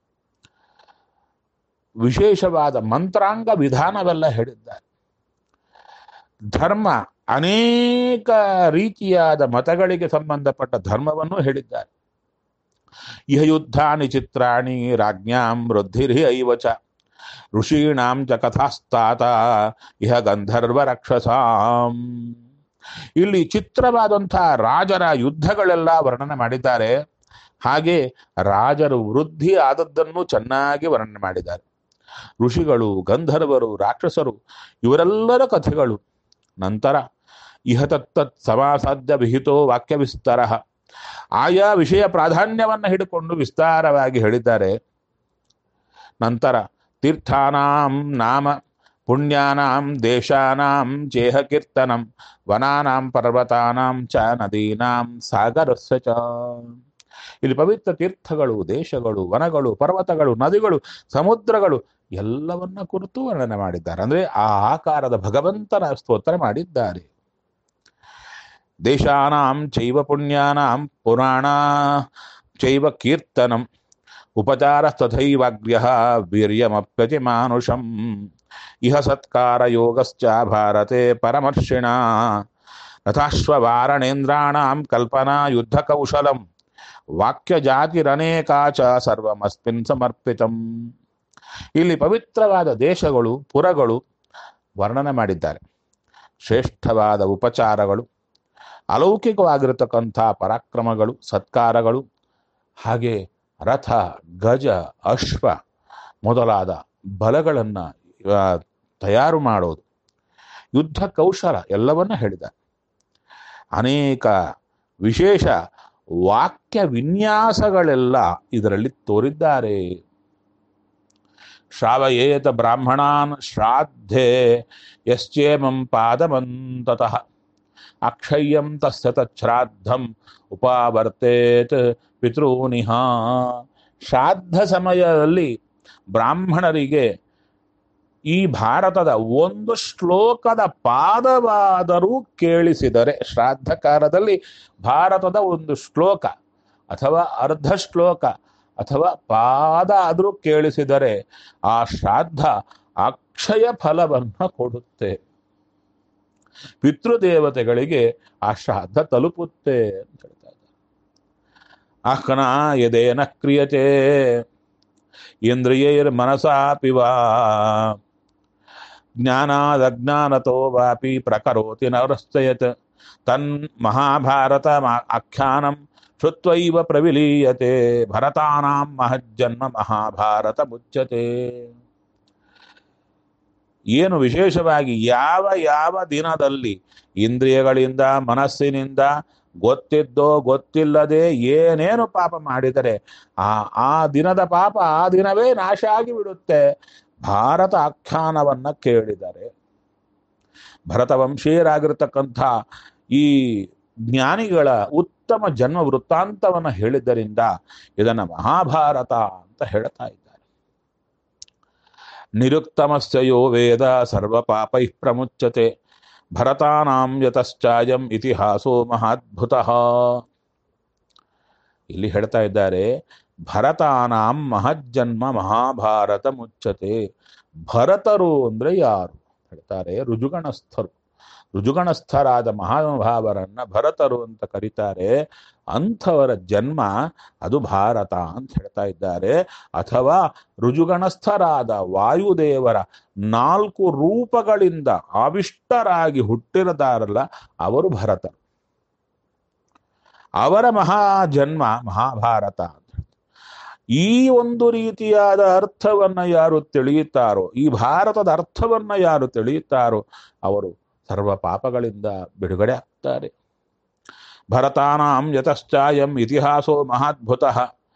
ವಿಶೇಷವಾದ ಮಂತ್ರಾಂಗ ವಿಧಾನವೆಲ್ಲ ಹೇಳಿದ್ದಾರೆ ಧರ್ಮ ಅನೇಕ ರೀತಿಯಾದ ಮತಗಳಿಗೆ ಸಂಬಂಧಪಟ್ಟ ಧರ್ಮವನ್ನು ಹೇಳಿದ್ದಾರೆ ಇಹ ಯುದ್ಧಾನಿ ಚಿತ್ರಾಣಿ ರಾಜ್ಞಾಂ ವೃದ್ಧಿರಿ ಐವಚ ಋಷೀಣಾಂ ಚ ಕಥಾಸ್ತಾತ ಇಹ ಗಂಧರ್ವ ರಕ್ಷಸಾಂ ಇಲ್ಲಿ ಚಿತ್ರವಾದಂತಹ ರಾಜರ ಯುದ್ಧಗಳೆಲ್ಲ ವರ್ಣನೆ ಮಾಡಿದ್ದಾರೆ ಹಾಗೆ ರಾಜರು ವೃದ್ಧಿ ಆದದ್ದನ್ನು ಚೆನ್ನಾಗಿ ವರ್ಣನೆ ಮಾಡಿದ್ದಾರೆ ಋಷಿಗಳು ಗಂಧರ್ವರು ರಾಕ್ಷಸರು ಇವರೆಲ್ಲರ ಕಥೆಗಳು ನಂತರ ಇಹ ತತ್ತತ್ ಸಮಾಸಾಧ್ಯ ವಿಹಿತೋ ವಾಕ್ಯ ವಿಸ್ತಾರ ಆಯಾ ವಿಷಯ ಪ್ರಾಧಾನ್ಯವನ್ನು ಹಿಡಿಕೊಂಡು ವಿಸ್ತಾರವಾಗಿ ಹೇಳಿದ್ದಾರೆ ನಂತರ ತೀರ್ಥಾನಾಂ ನಾಮ ಪುಣ್ಯಾನಾಂ ದೇಶಾನಾಂ ಚೇಹ ಕೀರ್ತನಂ ವನಾನಾಂ ಪರ್ವತಾನಾಂ ಚ ನದೀನಾಂ ಸಾಗರಸ್ಯ ಚ ಇಲ್ಲಿ ಪವಿತ್ರ ತೀರ್ಥಗಳು ದೇಶಗಳು ವನಗಳು ಪರ್ವತಗಳು ನದಿಗಳು ಸಮುದ್ರಗಳು ಎಲ್ಲವನ್ನ ಕುರಿತು ವರ್ಣನೆ ಮಾಡಿದ್ದಾರೆ ಅಂದ್ರೆ ಆ ಆಕಾರದ ಭಗವಂತನ ಸ್ತೋತ್ರ ಮಾಡಿದ್ದಾರೆ ದೇಶಾನಾಂ ಚೈವ ಪುಣ್ಯಾನಾಂ ಪುರಾಣ ಚೈವ ಕೀರ್ತನಂ ಉಪಚಾರ ತಥೈವಾಗ್ರ್ಯ ವೀರ್ಯಮಪ್ಯತಿ ಮಾನುಷಂ ಇಹ ಸತ್ಕಾರ ಯೋಗಶ್ಚ ಭಾರತೆ ಪರಮರ್ಷಿಣ ತಥಾಶ್ವವಾರಣೇಂದ್ರಾಣಾಂ ಕಲ್ಪನಾ ಯುದ್ಧ ಕೌಶಲಂ ವಾಕ್ಯ ಜಾತಿರನೇಕಾ ಚ ಸರ್ವಮಸ್ಮಿನ್ ಸಮರ್ಪಿತಂ ಇಲ್ಲಿ ಪವಿತ್ರವಾದ ದೇಶಗಳು ಪುರಗಳು ವರ್ಣನೆ ಮಾಡಿದ್ದಾರೆ ಶ್ರೇಷ್ಠವಾದ ಉಪಚಾರಗಳು ಅಲೌಕಿಕವಾಗಿರತಕ್ಕಂಥ ಪರಾಕ್ರಮಗಳು ಸತ್ಕಾರಗಳು ಹಾಗೆ ರಥ ಗಜ ಅಶ್ವ ಮೊದಲಾದ ಬಲಗಳನ್ನು ತಯಾರು ಮಾಡೋದು ಯುದ್ಧ ಕೌಶಲ ಎಲ್ಲವನ್ನ ಹೇಳಿದ ಅನೇಕ ವಿಶೇಷ ವಾಕ್ಯ ವಿನ್ಯಾಸಗಳೆಲ್ಲ ಇದರಲ್ಲಿ ತೋರಿದ್ದಾರೆ ಶ್ರಾವಯೇತ ಬ್ರಾಹ್ಮಣಾನ್ ಶ್ರಾದ್ಧೆ ಯಶ್ಚೇಮಂ ಪಾದಮಂತತಃ ಅಕ್ಷಯ್ಯಂ ತಸ್ಯ ತಚ್ಛ್ರಾದ್ದಂ ಉಪಾವರ್ತೇತ್ ಪಿತೃನಿಹ ಶ್ರಾದ್ದ ಸಮಯದಲ್ಲಿ ಬ್ರಾಹ್ಮಣರಿಗೆ ಈ ಭಾರತದ ಒಂದು ಶ್ಲೋಕದ ಪಾದವಾದರೂ ಕೇಳಿಸಿದರೆ ಶ್ರಾದ್ದ ಕಾಲದಲ್ಲಿ ಭಾರತದ ಒಂದು ಶ್ಲೋಕ ಅಥವಾ ಅರ್ಧ ಶ್ಲೋಕ ಅಥವಾ ಪಾದ ಆದರೂ ಕೇಳಿಸಿದರೆ ಆ ಶ್ರಾದ್ದ ಅಕ್ಷಯ ಫಲವನ್ನು ಕೊಡುತ್ತೆ ಪಿತೃದೇವತೆಗಳಿಗೆ ಆ ಶ್ರಾದ್ದ ತಲುಪುತ್ತೆ ಅಂತ ಹೇಳ್ತಾ ಇದ್ದಾರೆ ಆಹ್ಕನ ಯದೇನ ಕ್ರಿಯತೆ ಇಂದ್ರಿಯೈರ್ ಮನಸಾಪಿ ವಾ ಜ್ಞಾನಾದಜ್ಞಾನತೋ ವಾಪಿ ಪ್ರಕರೋತಿ ನರಶ್ಚಯತ್ ತನ್ ಮಹಾಭಾರತ ಆಖ್ಯಾನಂ ಶ್ರುತ್ವೈವ ಪ್ರವಿಲೀಯತೆ ಭರತಾನಾಂ ಮಹಜ್ಜನ್ಮ ಮಹಾಭಾರತ ಮುಚ್ಚತೆ ಏನು ವಿಶೇಷವಾಗಿ ಯಾವ ಯಾವ ದಿನದಲ್ಲಿ ಇಂದ್ರಿಯಗಳಿಂದ ಮನಸ್ಸಿನಿಂದ ಗೊತ್ತಿದ್ದೋ ಗೊತ್ತಿಲ್ಲದೆ ಏನೇನು ಪಾಪ ಮಾಡಿದರೆ ಆ ಆ ದಿನದ ಪಾಪ ಆ ದಿನವೇ ನಾಶ ಆಗಿ ಬಿಡುತ್ತೆ ಭಾರತ ಆಖ್ಯಾನವನ್ನ ಕೇಳಿದರೆ ಭರತವಂಶೀಯರಾಗಿರ್ತಕ್ಕಂಥ ಈ ಜ್ಞಾನಿಗಳ ಉತ್ತಮ ಜನ್ಮ ವೃತ್ತಾಂತವನ್ನು ಹೇಳಿದ್ದರಿಂದ ಇದನ್ನ ಮಹಾಭಾರತ ಅಂತ ಹೇಳ್ತಾ ಇದ್ದಾರೆ ನಿರುಕ್ತಮಸ್ಯ ಯೋ ವೇದ ಸರ್ವ ಪಾಪೈ ಪ್ರಮುಚ್ಯತೆ ಭರತಾನಾಂ ಯತಶ್ಚಾಯಂ ಇತಿಹಾಸೋ ಮಹಾದ್ಭುತ ಇಲ್ಲಿ ಹೇಳ್ತಾ ಇದ್ದಾರೆ ಭರತಾನಾಂ ಮಹಜ್ಜನ್ಮ ಮಹಾಭಾರತ ಮುಚ್ಚತೆ ಭರತರು ಅಂದ್ರೆ ಯಾರು ಹೇಳ್ತಾರೆ ರುಜುಗಣಸ್ಥರು ರುಜುಗಣಸ್ಥರಾದ ಮಹಾನುಭಾವರನ್ನ ಭರತರು ಅಂತ ಕರೀತಾರೆ ಅಂಥವರ ಜನ್ಮ ಅದು ಭಾರತ ಅಂತ ಹೇಳ್ತಾ ಇದ್ದಾರೆ ಅಥವಾ ರುಜುಗಣಸ್ಥರಾದ ವಾಯುದೇವರ ನಾಲ್ಕು ರೂಪಗಳಿಂದ ಆವಿಷ್ಟರಾಗಿ ಹುಟ್ಟಿರದಾರಲ್ಲ ಅವರು ಭರತರು ಅವರ ಮಹಾಜನ್ಮ ಮಹಾಭಾರತ ಅಂತ ಈ ಒಂದು ರೀತಿಯಾದ ಅರ್ಥವನ್ನ ಯಾರು ತಿಳಿಯುತ್ತಾರೋ ಈ ಭಾರತದ ಅರ್ಥವನ್ನ ಯಾರು ತಿಳಿಯುತ್ತಾರೋ ಅವರು ಸರ್ವ ಪಾಪಗಳಿಂದ ಬಿಡುಗಡೆ ಆಗ್ತಾರೆ ಭರತಾನಾಂ ಯತಶ್ಚಾಯಂ ಇತಿಹಾಸೋ ಮಹಾದ್ಭುತ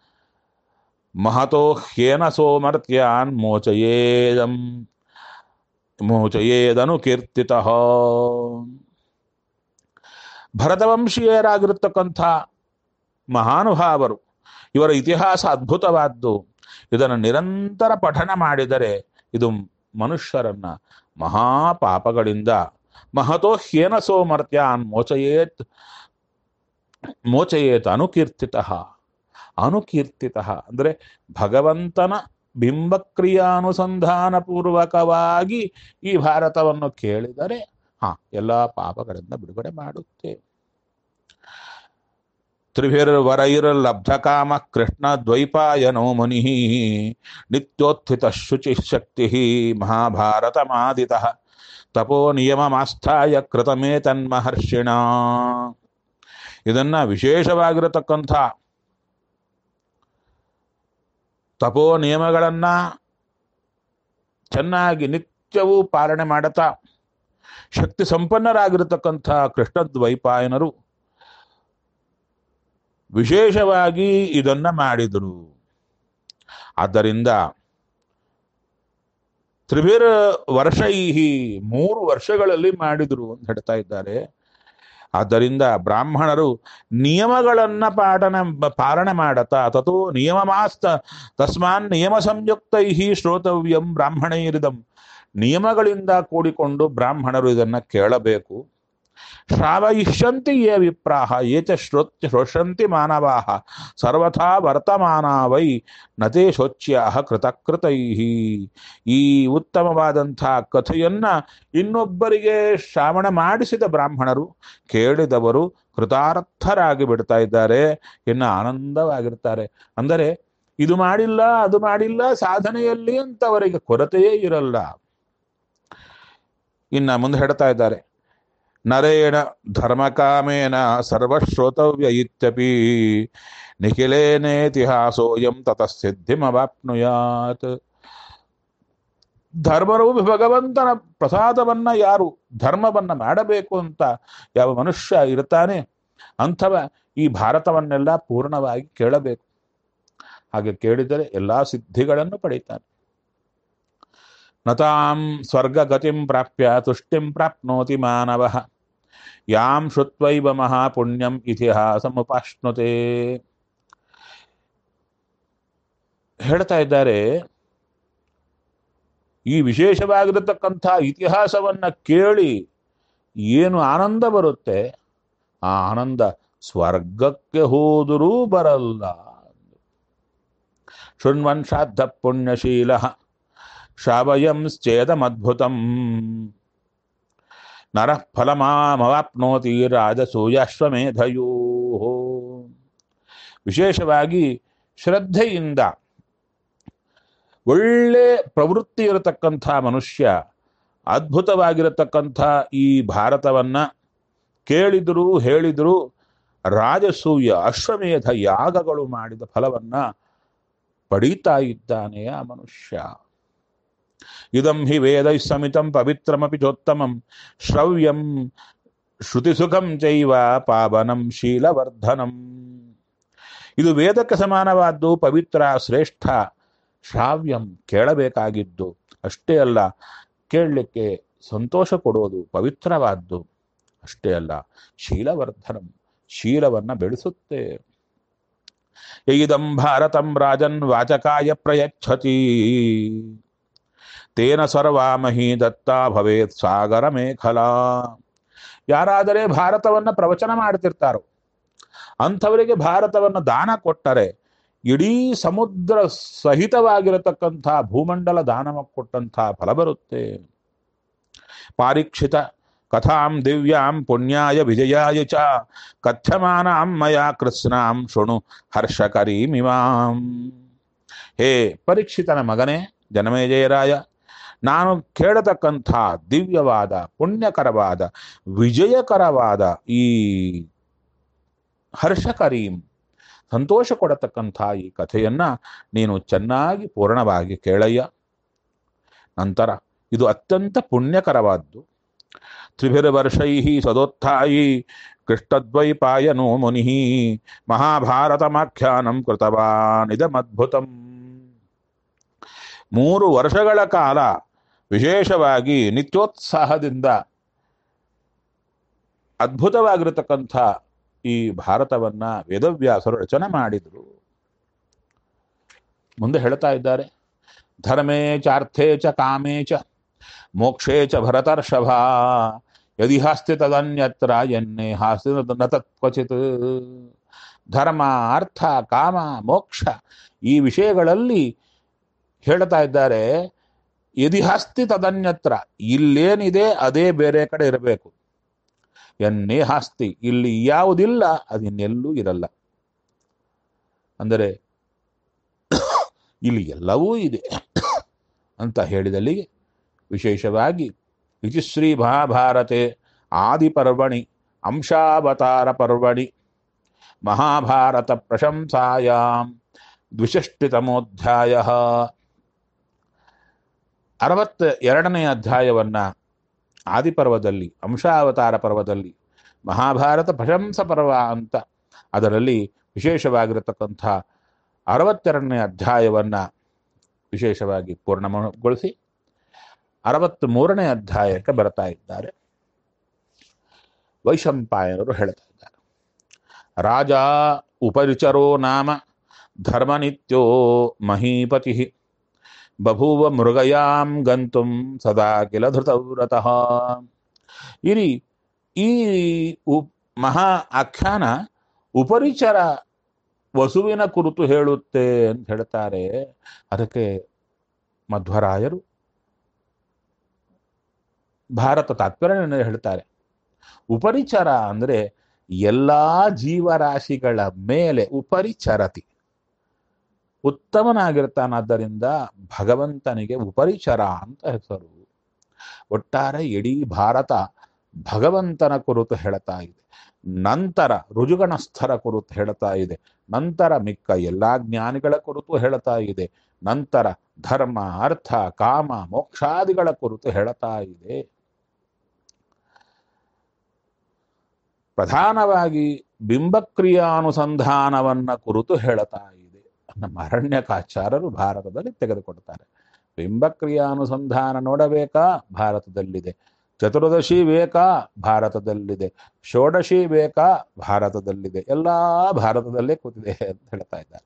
ಮಹತೋ ಹ್ಯೇನ ಸೋಮರ್ತ್ಯಾನ್ ಮೋಚಯೇದಂ ಮೋಚಯೇದನು ಕೀರ್ತಿತ ಭರತವಂಶೀಯರಾಗಿರ್ತಕ್ಕಂಥ ಮಹಾನುಭಾವರು ಇವರ ಇತಿಹಾಸ ಅದ್ಭುತವಾದ್ದು ಇದನ್ನು ನಿರಂತರ ಪಠನ ಮಾಡಿದರೆ ಇದು ಮನುಷ್ಯರನ್ನ ಮಹಾಪಾಪಗಳಿಂದ ಮಹತೋ ಹ್ಯೇನ ಸೋಮರ್ತ್ಯಾನ್ ಮೋಚಯೇತ್ ಮೋಚಯೇತ್ ಅನುಕೀರ್ತಿತ ಅನುಕೀರ್ತಿತ ಅಂದರೆ ಭಗವಂತನ ಬಿಂಬಕ್ರಿಯಾನುಸಂಧಾನ ಪೂರ್ವಕವಾಗಿ ಈ ಭಾರತವನ್ನು ಕೇಳಿದರೆ ಹಾ ಎಲ್ಲ ಪಾಪಗಳಿಂದ ಬಿಡುಗಡೆ ಮಾಡುತ್ತೆ ತ್ರಿಭಿರ್ವರೈರ್ಲಬ್ಧಕಾಮ ಕೃಷ್ಣ ದ್ವೈಪಾಯನೋ ಮುನಿ ನಿತ್ಯೋತ್ಥಿತ ಶುಚಿ ಶಕ್ತಿ ಮಹಾಭಾರತ ಮಾದಿತ ತಪೋ ನಿಯಮಮಾಸ್ಥಾಯ ಕೃತಮೇ ತನ್ಮಹರ್ಷಿಣ ಇದನ್ನ ವಿಶೇಷವಾಗಿರತಕ್ಕಂಥ ತಪೋ ನಿಯಮಗಳನ್ನ ಚೆನ್ನಾಗಿ ನಿತ್ಯವೂ ಪಾಲನೆ ಮಾಡುತ್ತಾ ಶಕ್ತಿ ಸಂಪನ್ನರಾಗಿರತಕ್ಕಂಥ ಕೃಷ್ಣದ್ವೈಪಾಯನರು ವಿಶೇಷವಾಗಿ ಇದನ್ನ ಮಾಡಿದರು ಆದ್ದರಿಂದ ತ್ರಿಭಿರ್ ವರ್ಷೈಹಿ ಮೂರು ವರ್ಷಗಳಲ್ಲಿ ಮಾಡಿದರು ಅಂತ ಹೇಳ್ತಾ ಇದ್ದಾರೆ ಆದ್ದರಿಂದ ಬ್ರಾಹ್ಮಣರು ನಿಯಮಗಳನ್ನ ಪಾಠನ ಪಾಲನೆ ಮಾಡತಾ ತಥೋ ನಿಯಮಮಾಸ್ತ ತಸ್ಮಾನ್ ನಿಯಮ ಸಂಯುಕ್ತೈ ಶ್ರೋತವ್ಯಂ ಬ್ರಾಹ್ಮಣೈರಿದಂ ನಿಯಮಗಳಿಂದ ಕೂಡಿಕೊಂಡು ಬ್ರಾಹ್ಮಣರು ಇದನ್ನ ಕೇಳಬೇಕು ಶ್ರಾವಯಿಷ್ಯಂತಿ ಯೇ ವಿಪ್ರಾಹ ಯೇ ಚ ಶ್ರೋತ್ಯ ಶೋಷಂತಿ ಮಾನವಾಹ ಸರ್ವಥಾ ವರ್ತಮಾನ ವೈ ನತೇ ಶೋಚ್ಯಾಹ ಕೃತಕೃತೈ ಈ ಉತ್ತಮವಾದಂಥ ಕಥೆಯನ್ನ ಇನ್ನೊಬ್ಬರಿಗೆ ಶ್ರಾವಣ ಮಾಡಿಸಿದ ಬ್ರಾಹ್ಮಣರು ಕೇಳಿದವರು ಕೃತಾರ್ಥರಾಗಿ ಬಿಡ್ತಾ ಇದ್ದಾರೆ ಇನ್ನು ಆನಂದವಾಗಿರ್ತಾರೆ ಅಂದರೆ ಇದು ಮಾಡಿಲ್ಲ ಅದು ಮಾಡಿಲ್ಲ ಸಾಧನೆಯಲ್ಲಿ ಅಂತ ಅವರಿಗೆ ಕೊರತೆಯೇ ಇರಲ್ಲ ಇನ್ನ ಮುಂದೆ ಹೇಳ್ತಾ ಇದ್ದಾರೆ ನರೇಣ ಧರ್ಮಕಾಮೇನ ಸರ್ವಶ್ರೋತವ್ಯ ಇತ್ಯಪಿ ನಿಖಿಲೇನೇತಿಹಾಸೋಯಂ ತತಃಸಿದ್ಧಿಮವಾಪ್ನುಯಾತ್ ಧರ್ಮರೂಪಿ ಭಗವಂತನ ಪ್ರಸಾದವನ್ನ ಯಾರು ಧರ್ಮವನ್ನ ಮಾಡಬೇಕು ಅಂತ ಯಾವ ಮನುಷ್ಯ ಇರ್ತಾನೆ ಅಂಥವ ಈ ಭಾರತವನ್ನೆಲ್ಲ ಪೂರ್ಣವಾಗಿ ಕೇಳಬೇಕು ಹಾಗೆ ಕೇಳಿದರೆ ಎಲ್ಲಾ ಸಿದ್ಧಿಗಳನ್ನು ಪಡೀತಾನೆ ನತಾಂ ಸ್ವರ್ಗಗತಿಂ ಪ್ರಾಪ್ಯ ತುಷ್ಟಿಂ ಪ್ರಾಪ್ನೋತಿ ಮಾನವ ಯಾಂ ಶುತ್ವೈವ ಮಹಾಪುಣ್ಯಂ ಇತಿಹಾಸಮುಪಾಶ್ನುತೆ ಹೇಳ್ತಾ ಇದ್ದಾರೆ ಈ ವಿಶೇಷವಾಗಿರತಕ್ಕಂಥ ಇತಿಹಾಸವನ್ನ ಕೇಳಿ ಏನು ಆನಂದ ಬರುತ್ತೆ ಆ ಆನಂದ ಸ್ವರ್ಗಕ್ಕೆ ಹೋದರೂ ಬರಲ್ಲ ಶೃಣ್ವನ್ ಶ್ರಾದ್ದ ಪುಣ್ಯಶೀಲ ಶ್ರಾವಯಂಶ್ಚೇದಮದ್ಭುತಂ ನರಃ ಫಲಮಾಮವಾಪ್ನೋತಿ ರಾಜಸೂಯಾಶ್ವಮೇಧಯೋ ವಿಶೇಷವಾಗಿ ಶ್ರದ್ಧೆಯಿಂದ ಒಳ್ಳೆ ಪ್ರವೃತ್ತಿ ಇರತಕ್ಕಂಥ ಮನುಷ್ಯ ಅದ್ಭುತವಾಗಿರತಕ್ಕಂಥ ಈ ಭಾರತವನ್ನ ಕೇಳಿದ್ರು ಹೇಳಿದ್ರು ರಾಜಸೂಯ ಅಶ್ವಮೇಧ ಯಾಗಗಳು ಮಾಡಿದ ಫಲವನ್ನ ಪಡೀತಾ ಇದ್ದಾನೆ ಆ ಮನುಷ್ಯ ಇದಂ ಹಿ ವೇದೈ ಸಮಿತಂ ಪವಿತ್ರಮಪಿ ಚೋತ್ತಮಂ ಶ್ರವ್ಯಂ ಶ್ರುತಿಸುಖಂ ಚೈವ ಪಾವನಂ ಶೀಲವರ್ಧನಂ ಇದು ವೇದಕ್ಕೆ ಸಮಾನವಾದ್ದು ಪವಿತ್ರ ಶ್ರೇಷ್ಠ ಶ್ರಾವ್ಯಂ ಕೇಳಬೇಕಾಗಿದ್ದು ಅಷ್ಟೇ ಅಲ್ಲ ಕೇಳಲಿಕ್ಕೆ ಸಂತೋಷ ಕೊಡೋದು ಪವಿತ್ರವಾದ್ದು ಅಷ್ಟೇ ಅಲ್ಲ ಶೀಲವರ್ಧನಂ ಶೀಲವನ್ನ ಬೆಳೆಸುತ್ತೆ ಇದಂ ಭಾರತಂ ರಾಜನ್ ವಾಚಕಾಯ ಪ್ರಯಚ್ಛತಿ ತೇನ ಸರ್ವಾಮಹಿ ದತ್ತ ಭವೇತ್ ಸಾಗರ ಮೇಖಲಾ ಯಾರಾದರೆ ಭಾರತವನ್ನ ಪ್ರವಚನ ಮಾಡ್ತಿರ್ತಾರೋ ಅಂಥವರಿಗೆ ಭಾರತವನ್ನು ದಾನ ಕೊಟ್ಟರೆ ಇಡೀ ಸಮುದ್ರ ಸಹಿತವಾಗಿರತಕ್ಕಂಥ ಭೂಮಂಡಲ ದಾನ ಕೊಟ್ಟಂಥ ಫಲ ಬರುತ್ತೆ ಪಾರೀಕ್ಷಿತ ಕಥಾಂ ದಿವ್ಯಾಂ ಪುಣ್ಯಾಯ ವಿಜಯಾಯ ಚ ಕಥ್ಯಮಾನಾಂ ಮಯಾ ಕೃತ್ಸ್ನಾಂ ಶೃಣು ಹರ್ಷಕರೀಮಿಮಾಂ ಹೇ ಪರೀಕ್ಷಿತನ ಮಗನೇ ಜನಮೇಜಯರಾಯ ನಾನು ಕೇಳತಕ್ಕಂಥ ದಿವ್ಯವಾದ ಪುಣ್ಯಕರವಾದ ವಿಜಯಕರವಾದ ಈ ಹರ್ಷಕರೀಂ ಸಂತೋಷ ಕೊಡತಕ್ಕಂಥ ಈ ಕಥೆಯನ್ನ ನೀನು ಚೆನ್ನಾಗಿ ಪೂರ್ಣವಾಗಿ ಕೇಳಯ್ಯ ನಂತರ ಇದು ಅತ್ಯಂತ ಪುಣ್ಯಕರವಾದ್ದು ತ್ರಿಭಿರ್ವರ್ಷೈ ಸದೋತ್ಥಾಯಿ ಕೃಷ್ಣದ್ವೈಪಾಯನೋ ಮುನಿ ಮಹಾಭಾರತಮಾಖ್ಯಾನಂ ಕೃತವಾನಿದಮದ್ಭುತಂ ಮೂರು ವರ್ಷಗಳ ಕಾಲ ವಿಶೇಷವಾಗಿ ನಿತ್ಯೋತ್ಸಾಹದಿಂದ ಅದ್ಭುತವಾಗಿರತಕ್ಕಂಥ ಈ ಭಾರತವನ್ನ ವೇದವ್ಯಾಸರು ರಚನೆ ಮಾಡಿದರು ಮುಂದೆ ಹೇಳ್ತಾ ಇದ್ದಾರೆ ಧರ್ಮೇ ಚಾರ್ಥೇ ಚ ಕಾಮೇ ಚ ಮೋಕ್ಷೇ ಚ ಭರತರ್ಷಭ ಯದಿ ಹಾಸ್ತಿ ತದನ್ಯತ್ರ ಎನ್ನೇ ಹಾಸ್ತಿ ನ ತತ್ವಚಿತ್ ಧರ್ಮ ಅರ್ಥ ಕಾಮ ಮೋಕ್ಷ ಈ ವಿಷಯಗಳಲ್ಲಿ ಹೇಳ್ತಾ ಇದ್ದಾರೆ ಯದಿ ಹಾಸ್ತಿ ತದನ್ಯತ್ರ ಇಲ್ಲೇನಿದೆ ಅದೇ ಬೇರೆ ಕಡೆ ಇರಬೇಕು ಎನ್ನೇ ಹಾಸ್ತಿ ಇಲ್ಲಿ ಯಾವುದಿಲ್ಲ ಅದಿನ್ನೆಲ್ಲೂ ಇರಲ್ಲ ಅಂದರೆ ಇಲ್ಲಿ ಎಲ್ಲವೂ ಇದೆ ಅಂತ ಹೇಳಿದಲ್ಲಿಗೆ ವಿಶೇಷವಾಗಿ ಇತಿಶ್ರೀ ಮಹಾಭಾರತೆ ಆದಿಪರ್ವಣಿ ಅಂಶಾವತಾರ ಪರ್ವಣಿ ಮಹಾಭಾರತ ಪ್ರಶಂಸಾಯಾಮ್ ದ್ವಿಷಷ್ಟಿತಮೋಧ್ಯಾಯ ಅರವತ್ತ ಎರಡನೇ ಅಧ್ಯಾಯವನ್ನ ಆದಿಪರ್ವದಲ್ಲಿ ಅಂಶಾವತಾರ ಪರ್ವದಲ್ಲಿ ಮಹಾಭಾರತ ಪ್ರಶಂಸ ಪರ್ವ ಅಂತ ಅದರಲ್ಲಿ ವಿಶೇಷವಾಗಿರತಕ್ಕಂಥ ಅರವತ್ತೆರಡನೇ ಅಧ್ಯಾಯವನ್ನ ವಿಶೇಷವಾಗಿ ಪೂರ್ಣಗೊಳಿಸಿ ಅರವತ್ತ್ ಮೂರನೇ ಅಧ್ಯಾಯಕ್ಕೆ ಬರ್ತಾ ಇದ್ದಾರೆ ವೈಶಂಪಾಯನರು ಹೇಳ್ತಾ ಇದ್ದಾರೆ ರಾಜ ಉಪರಿಚರೋ ನಾಮ ಧರ್ಮನಿತ್ಯೋ ಮಹೀಪತಿ ಬಭೂವ ಮೃಗಯಾಂ ಗಂತುಂ ಸದಾ ಕಿಲ ಧೃತವ್ರತಃ ಇರಿ ಈ ಉ- ಮಹಾ ಆಖ್ಯಾನ ಉಪರಿಚರ ವಸುವಿನ ಕುರಿತು ಹೇಳುತ್ತೆ ಅಂತ ಹೇಳ್ತಾರೆ ಅದಕ್ಕೆ ಮಧ್ವರಾಯರು ಭಾರತ ತಾತ್ಪರ್ಯ ಹೇಳ್ತಾರೆ ಉಪರಿಚರ ಅಂದ್ರೆ ಎಲ್ಲಾ ಜೀವರಾಶಿಗಳ ಮೇಲೆ ಉಪರಿಚರತಿ ಉತ್ತಮನಾಗಿರ್ತಾನಾದ್ದರಿಂದ ಭಗವಂತನಿಗೆ ಉಪರಿಚರ ಅಂತ ಹೆಸರು ಒಟ್ಟಾರೆ ಇಡೀ ಭಾರತ ಭಗವಂತನ ಕುರಿತು ಹೇಳ್ತಾ ಇದೆ ನಂತರ ರುಜುಗಣಸ್ಥರ ಕುರಿತು ಹೇಳ್ತಾ ಇದೆ ನಂತರ ಮಿಕ್ಕ ಎಲ್ಲಾ ಜ್ಞಾನಿಗಳ ಕುರಿತು ಹೇಳ್ತಾ ಇದೆ ನಂತರ ಧರ್ಮ ಅರ್ಥ ಕಾಮ ಮೋಕ್ಷಾದಿಗಳ ಕುರಿತು ಹೇಳ್ತಾ ಇದೆ ಪ್ರಧಾನವಾಗಿ ಬಿಂಬಕ್ರಿಯಾನುಸಂಧಾನವನ್ನ ಕುರಿತು ಹೇಳ್ತಾ ಇದೆ ನಮ್ಮ ಅರಣ್ಯಕಾಚಾರರು ಭಾರತದಲ್ಲಿ ತೆಗೆದುಕೊಡ್ತಾರೆ ಬಿಂಬಕ್ರಿಯಾನುಸಂಧಾನ ನೋಡಬೇಕಾ ಭಾರತದಲ್ಲಿದೆ ಚತುರ್ದಶಿ ಬೇಕಾ ಭಾರತದಲ್ಲಿದೆ ಷೋಡಶಿ ಬೇಕಾ ಭಾರತದಲ್ಲಿದೆ ಎಲ್ಲಾ ಭಾರತದಲ್ಲೇ ಕೂತಿದೆ ಅಂತ ಹೇಳ್ತಾ ಇದ್ದಾರೆ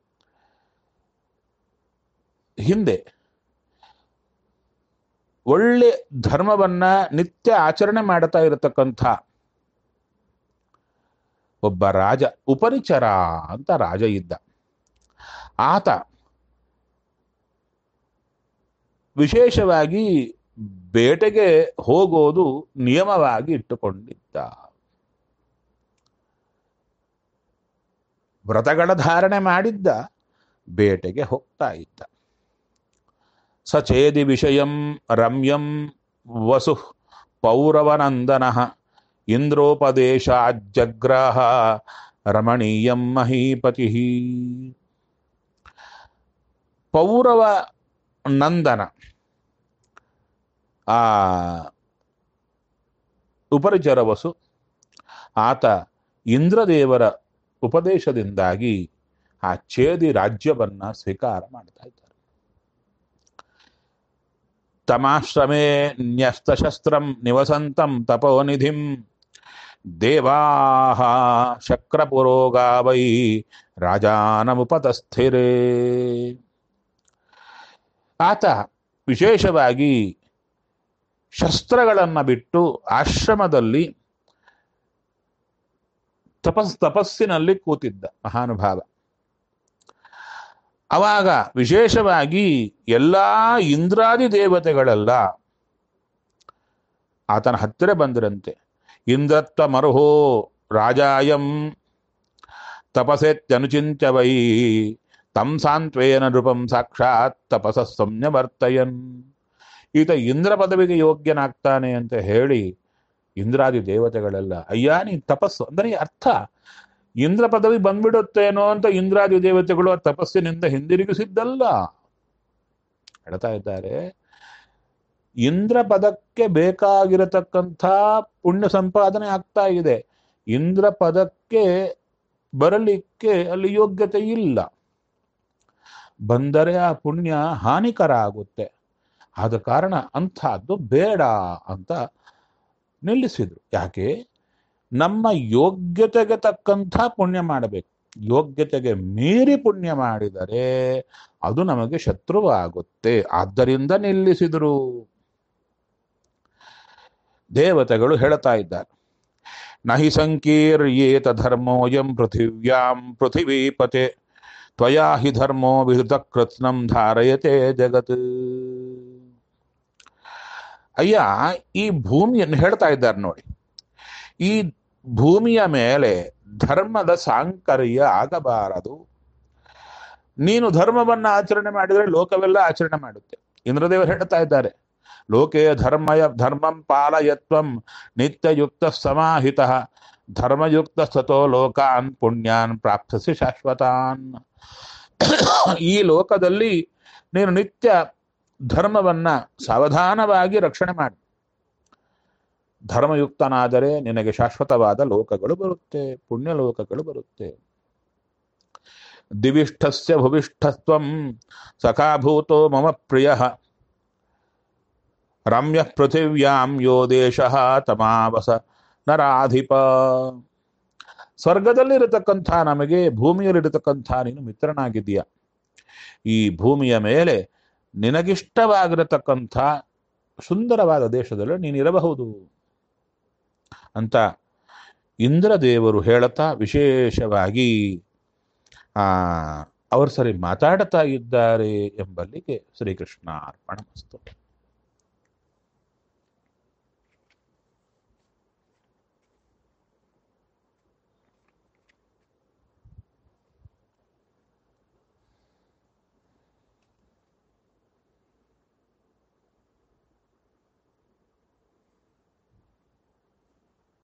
ಹಿಂದೆ ಒಳ್ಳೆ ಧರ್ಮವನ್ನ ನಿತ್ಯ ಆಚರಣೆ ಮಾಡ್ತಾ ಇರತಕ್ಕಂಥ ಒಬ್ಬ ರಾಜ ಉಪರಿಚರ ಅಂತ ರಾಜ ಇದ್ದ ಆತ ವಿಶೇಷವಾಗಿ ಬೇಟೆಗೆ ಹೋಗೋದು ನಿಯಮವಾಗಿ ಇಟ್ಟುಕೊಂಡಿದ್ದ ವ್ರತಗಳ ಧಾರಣೆ ಮಾಡಿದ್ದ ಬೇಟೆಗೆ ಹೋಗ್ತಾ ಇದ್ದ ಸಚೇದಿ ವಿಷಯಂ ರಮ್ಯಂ ವಸು ಪೌರವನಂದನ ಇಂದ್ರೋಪದೇಶಾಜ್ಜಗ್ರಾಹ ರಮಣೀಯಂ ಮಹೀಪತಿ ಪೌರವ ನಂದನ ಆ ಉಪರಿಚರ ವಸು ಆತ ಇಂದ್ರದೇವರ ಉಪದೇಶದಿಂದಾಗಿ ಆ ಛೇದಿ ರಾಜ್ಯವನ್ನ ಸ್ವೀಕಾರ ಮಾಡ್ತಾ ಇದ್ದಾರೆ ತಮಾಶ್ರಮೇ ನ್ಯಸ್ತಶಸ್ತ್ರಂ ನಿವಸಂತಂ ತಪೋನಿಧಿಂ ದೇವಾಹ ಶಕ್ರಪುರೋಗಾವೈ ರಾಜಾನಮುಪತಸ್ಥಿರೇ ಆತ ವಿಶೇಷವಾಗಿ ಶಸ್ತ್ರಗಳನ್ನು ಬಿಟ್ಟು ಆಶ್ರಮದಲ್ಲಿ ತಪಸ್ ತಪಸ್ಸಿನಲ್ಲಿ ಕೂತಿದ್ದ ಮಹಾನುಭಾವ ಅವಾಗ ವಿಶೇಷವಾಗಿ ಎಲ್ಲಾ ಇಂದ್ರಾದಿ ದೇವತೆಗಳೆಲ್ಲ ಆತನ ಹತ್ತಿರ ಬಂದಿರಂತೆ ಇಂದ್ರತ್ವ ಮರುಹೋ ರಾಜಾಯಂ ತಪಸೆತ್ಯನುಚಿಂತ್ಯ ವೈ ತಂ ಸಾಂತ್ವೇನ ನೃಪಂ ಸಾಕ್ಷಾತ್ ತಪಸ ಸಂಯವರ್ತಯನ್ ಈತ ಇಂದ್ರ ಪದವಿಗೆ ಯೋಗ್ಯನಾಗ್ತಾನೆ ಅಂತ ಹೇಳಿ ಇಂದ್ರಾದಿ ದೇವತೆಗಳೆಲ್ಲ ಅಯ್ಯ ನೀ ತಪಸ್ಸು ಅಂದ್ರೆ ಅರ್ಥ ಇಂದ್ರ ಪದವಿ ಬಂದ್ಬಿಡುತ್ತೇನೋ ಅಂತ ಇಂದ್ರಾದಿ ದೇವತೆಗಳು ಆ ತಪಸ್ಸಿನಿಂದ ಹಿಂದಿರುಗಿಸಿದ್ದಲ್ಲ ಹೇಳ್ತಾ ಇದ್ದಾರೆ ಇಂದ್ರ ಪದಕ್ಕೆ ಬೇಕಾಗಿರತಕ್ಕಂಥ ಪುಣ್ಯ ಸಂಪಾದನೆ ಆಗ್ತಾ ಇದೆ ಇಂದ್ರ ಪದಕ್ಕೆ ಬರಲಿಕ್ಕೆ ಅಲ್ಲಿ ಯೋಗ್ಯತೆ ಇಲ್ಲ ಬಂದರೆ ಆ ಪುಣ್ಯ ಹಾನಿಕರ ಆಗುತ್ತೆ ಆದ ಕಾರಣ ಅಂಥದ್ದು ಬೇಡ ಅಂತ ನಿಲ್ಲಿಸಿದ್ರು ಯಾಕೆ ನಮ್ಮ ಯೋಗ್ಯತೆಗೆ ತಕ್ಕಂಥ ಪುಣ್ಯ ಮಾಡಬೇಕು ಯೋಗ್ಯತೆಗೆ ಮೀರಿ ಪುಣ್ಯ ಮಾಡಿದರೆ ಅದು ನಮಗೆ ಶತ್ರುವಾಗುತ್ತೆ ಆದ್ದರಿಂದ ನಿಲ್ಲಿಸಿದರು ದೇವತೆಗಳು ಹೇಳ್ತಾ ಇದ್ದಾರೆ ನಹಿ ಸಂಕೀರ್ಯೇತ ಧರ್ಮೋಯಂ ಪೃಥಿವ್ಯಾಂ ಪೃಥಿವೀಪತೆ ತ್ವಯಾ ಹಿ ಧರ್ಮೋ ವಿಹೃತ ಕೃತ್ನಂ ಧಾರಯತೆ ಜಗತ್ ಅಯ್ಯ ಈ ಭೂಮಿಯನ್ನು ಹೇಳ್ತಾ ಇದ್ದಾರೆ ನೋಡಿ ಈ ಭೂಮಿಯ ಮೇಲೆ ಧರ್ಮದ ಸಾಂಕರ್ಯ ಆಗಬಾರದು ನೀನು ಧರ್ಮವನ್ನ ಆಚರಣೆ ಮಾಡಿದರೆ ಲೋಕವೆಲ್ಲ ಆಚರಣೆ ಮಾಡುತ್ತೆ ಇಂದ್ರದೇವರು ಹೇಳ್ತಾ ಇದ್ದಾರೆ ಲೋಕೆ ಧರ್ಮಯ ಧರ್ಮಂ ಪಾಲಯತ್ವಂ ನಿತ್ಯಯುಕ್ತ ಸಮಾಹಿತ ಧರ್ಮಯುಕ್ತ ಸತೋ ಲೋಕಾನ್ ಪುಣ್ಯಾನ್ ಪ್ರಾಪ್ತಸಿ ಶಾಶ್ವತಾನ್ ಈ ಲೋಕದಲ್ಲಿ ನೀನು ನಿತ್ಯ ಧರ್ಮವನ್ನ ಸಾವಧಾನವಾಗಿ ರಕ್ಷಣೆ ಮಾಡಿ ಧರ್ಮಯುಕ್ತನಾದರೆ ನಿನಗೆ ಶಾಶ್ವತವಾದ ಲೋಕಗಳು ಬರುತ್ತೆ ಪುಣ್ಯ ಲೋಕಗಳು ಬರುತ್ತೆ ದಿವಿಷ್ಠಸ್ಯ ಭುವಿಷ್ಠತ್ವಂ ಸಖಾಭೂತೋ ಮಮ ಪ್ರಿಯ ರಮ್ಯ ಪೃಥಿವ್ಯಾಂ ಯೋ ದೇಶ ತಮಾವಸ ನರಾಧಿಪ ಸ್ವರ್ಗದಲ್ಲಿರತಕ್ಕಂಥ ನಮಗೆ ಭೂಮಿಯಲ್ಲಿರತಕ್ಕಂಥ ನೀನು ಮಿತ್ರನಾಗಿದ್ದೀಯ ಈ ಭೂಮಿಯ ಮೇಲೆ ನಿನಗಿಷ್ಟವಾಗಿರತಕ್ಕಂಥ ಸುಂದರವಾದ ದೇಶದಲ್ಲಿ ನೀನಿರಬಹುದು ಅಂತ ಇಂದ್ರದೇವರು ಹೇಳುತ್ತಾ ವಿಶೇಷವಾಗಿ ಆ ಅವರು ಸರಿ ಮಾತಾಡುತ್ತಾ ಇದ್ದಾರೆ ಎಂಬಲ್ಲಿಗೆ ಶ್ರೀಕೃಷ್ಣ ಅರ್ಪಣ ಮಸ್ತು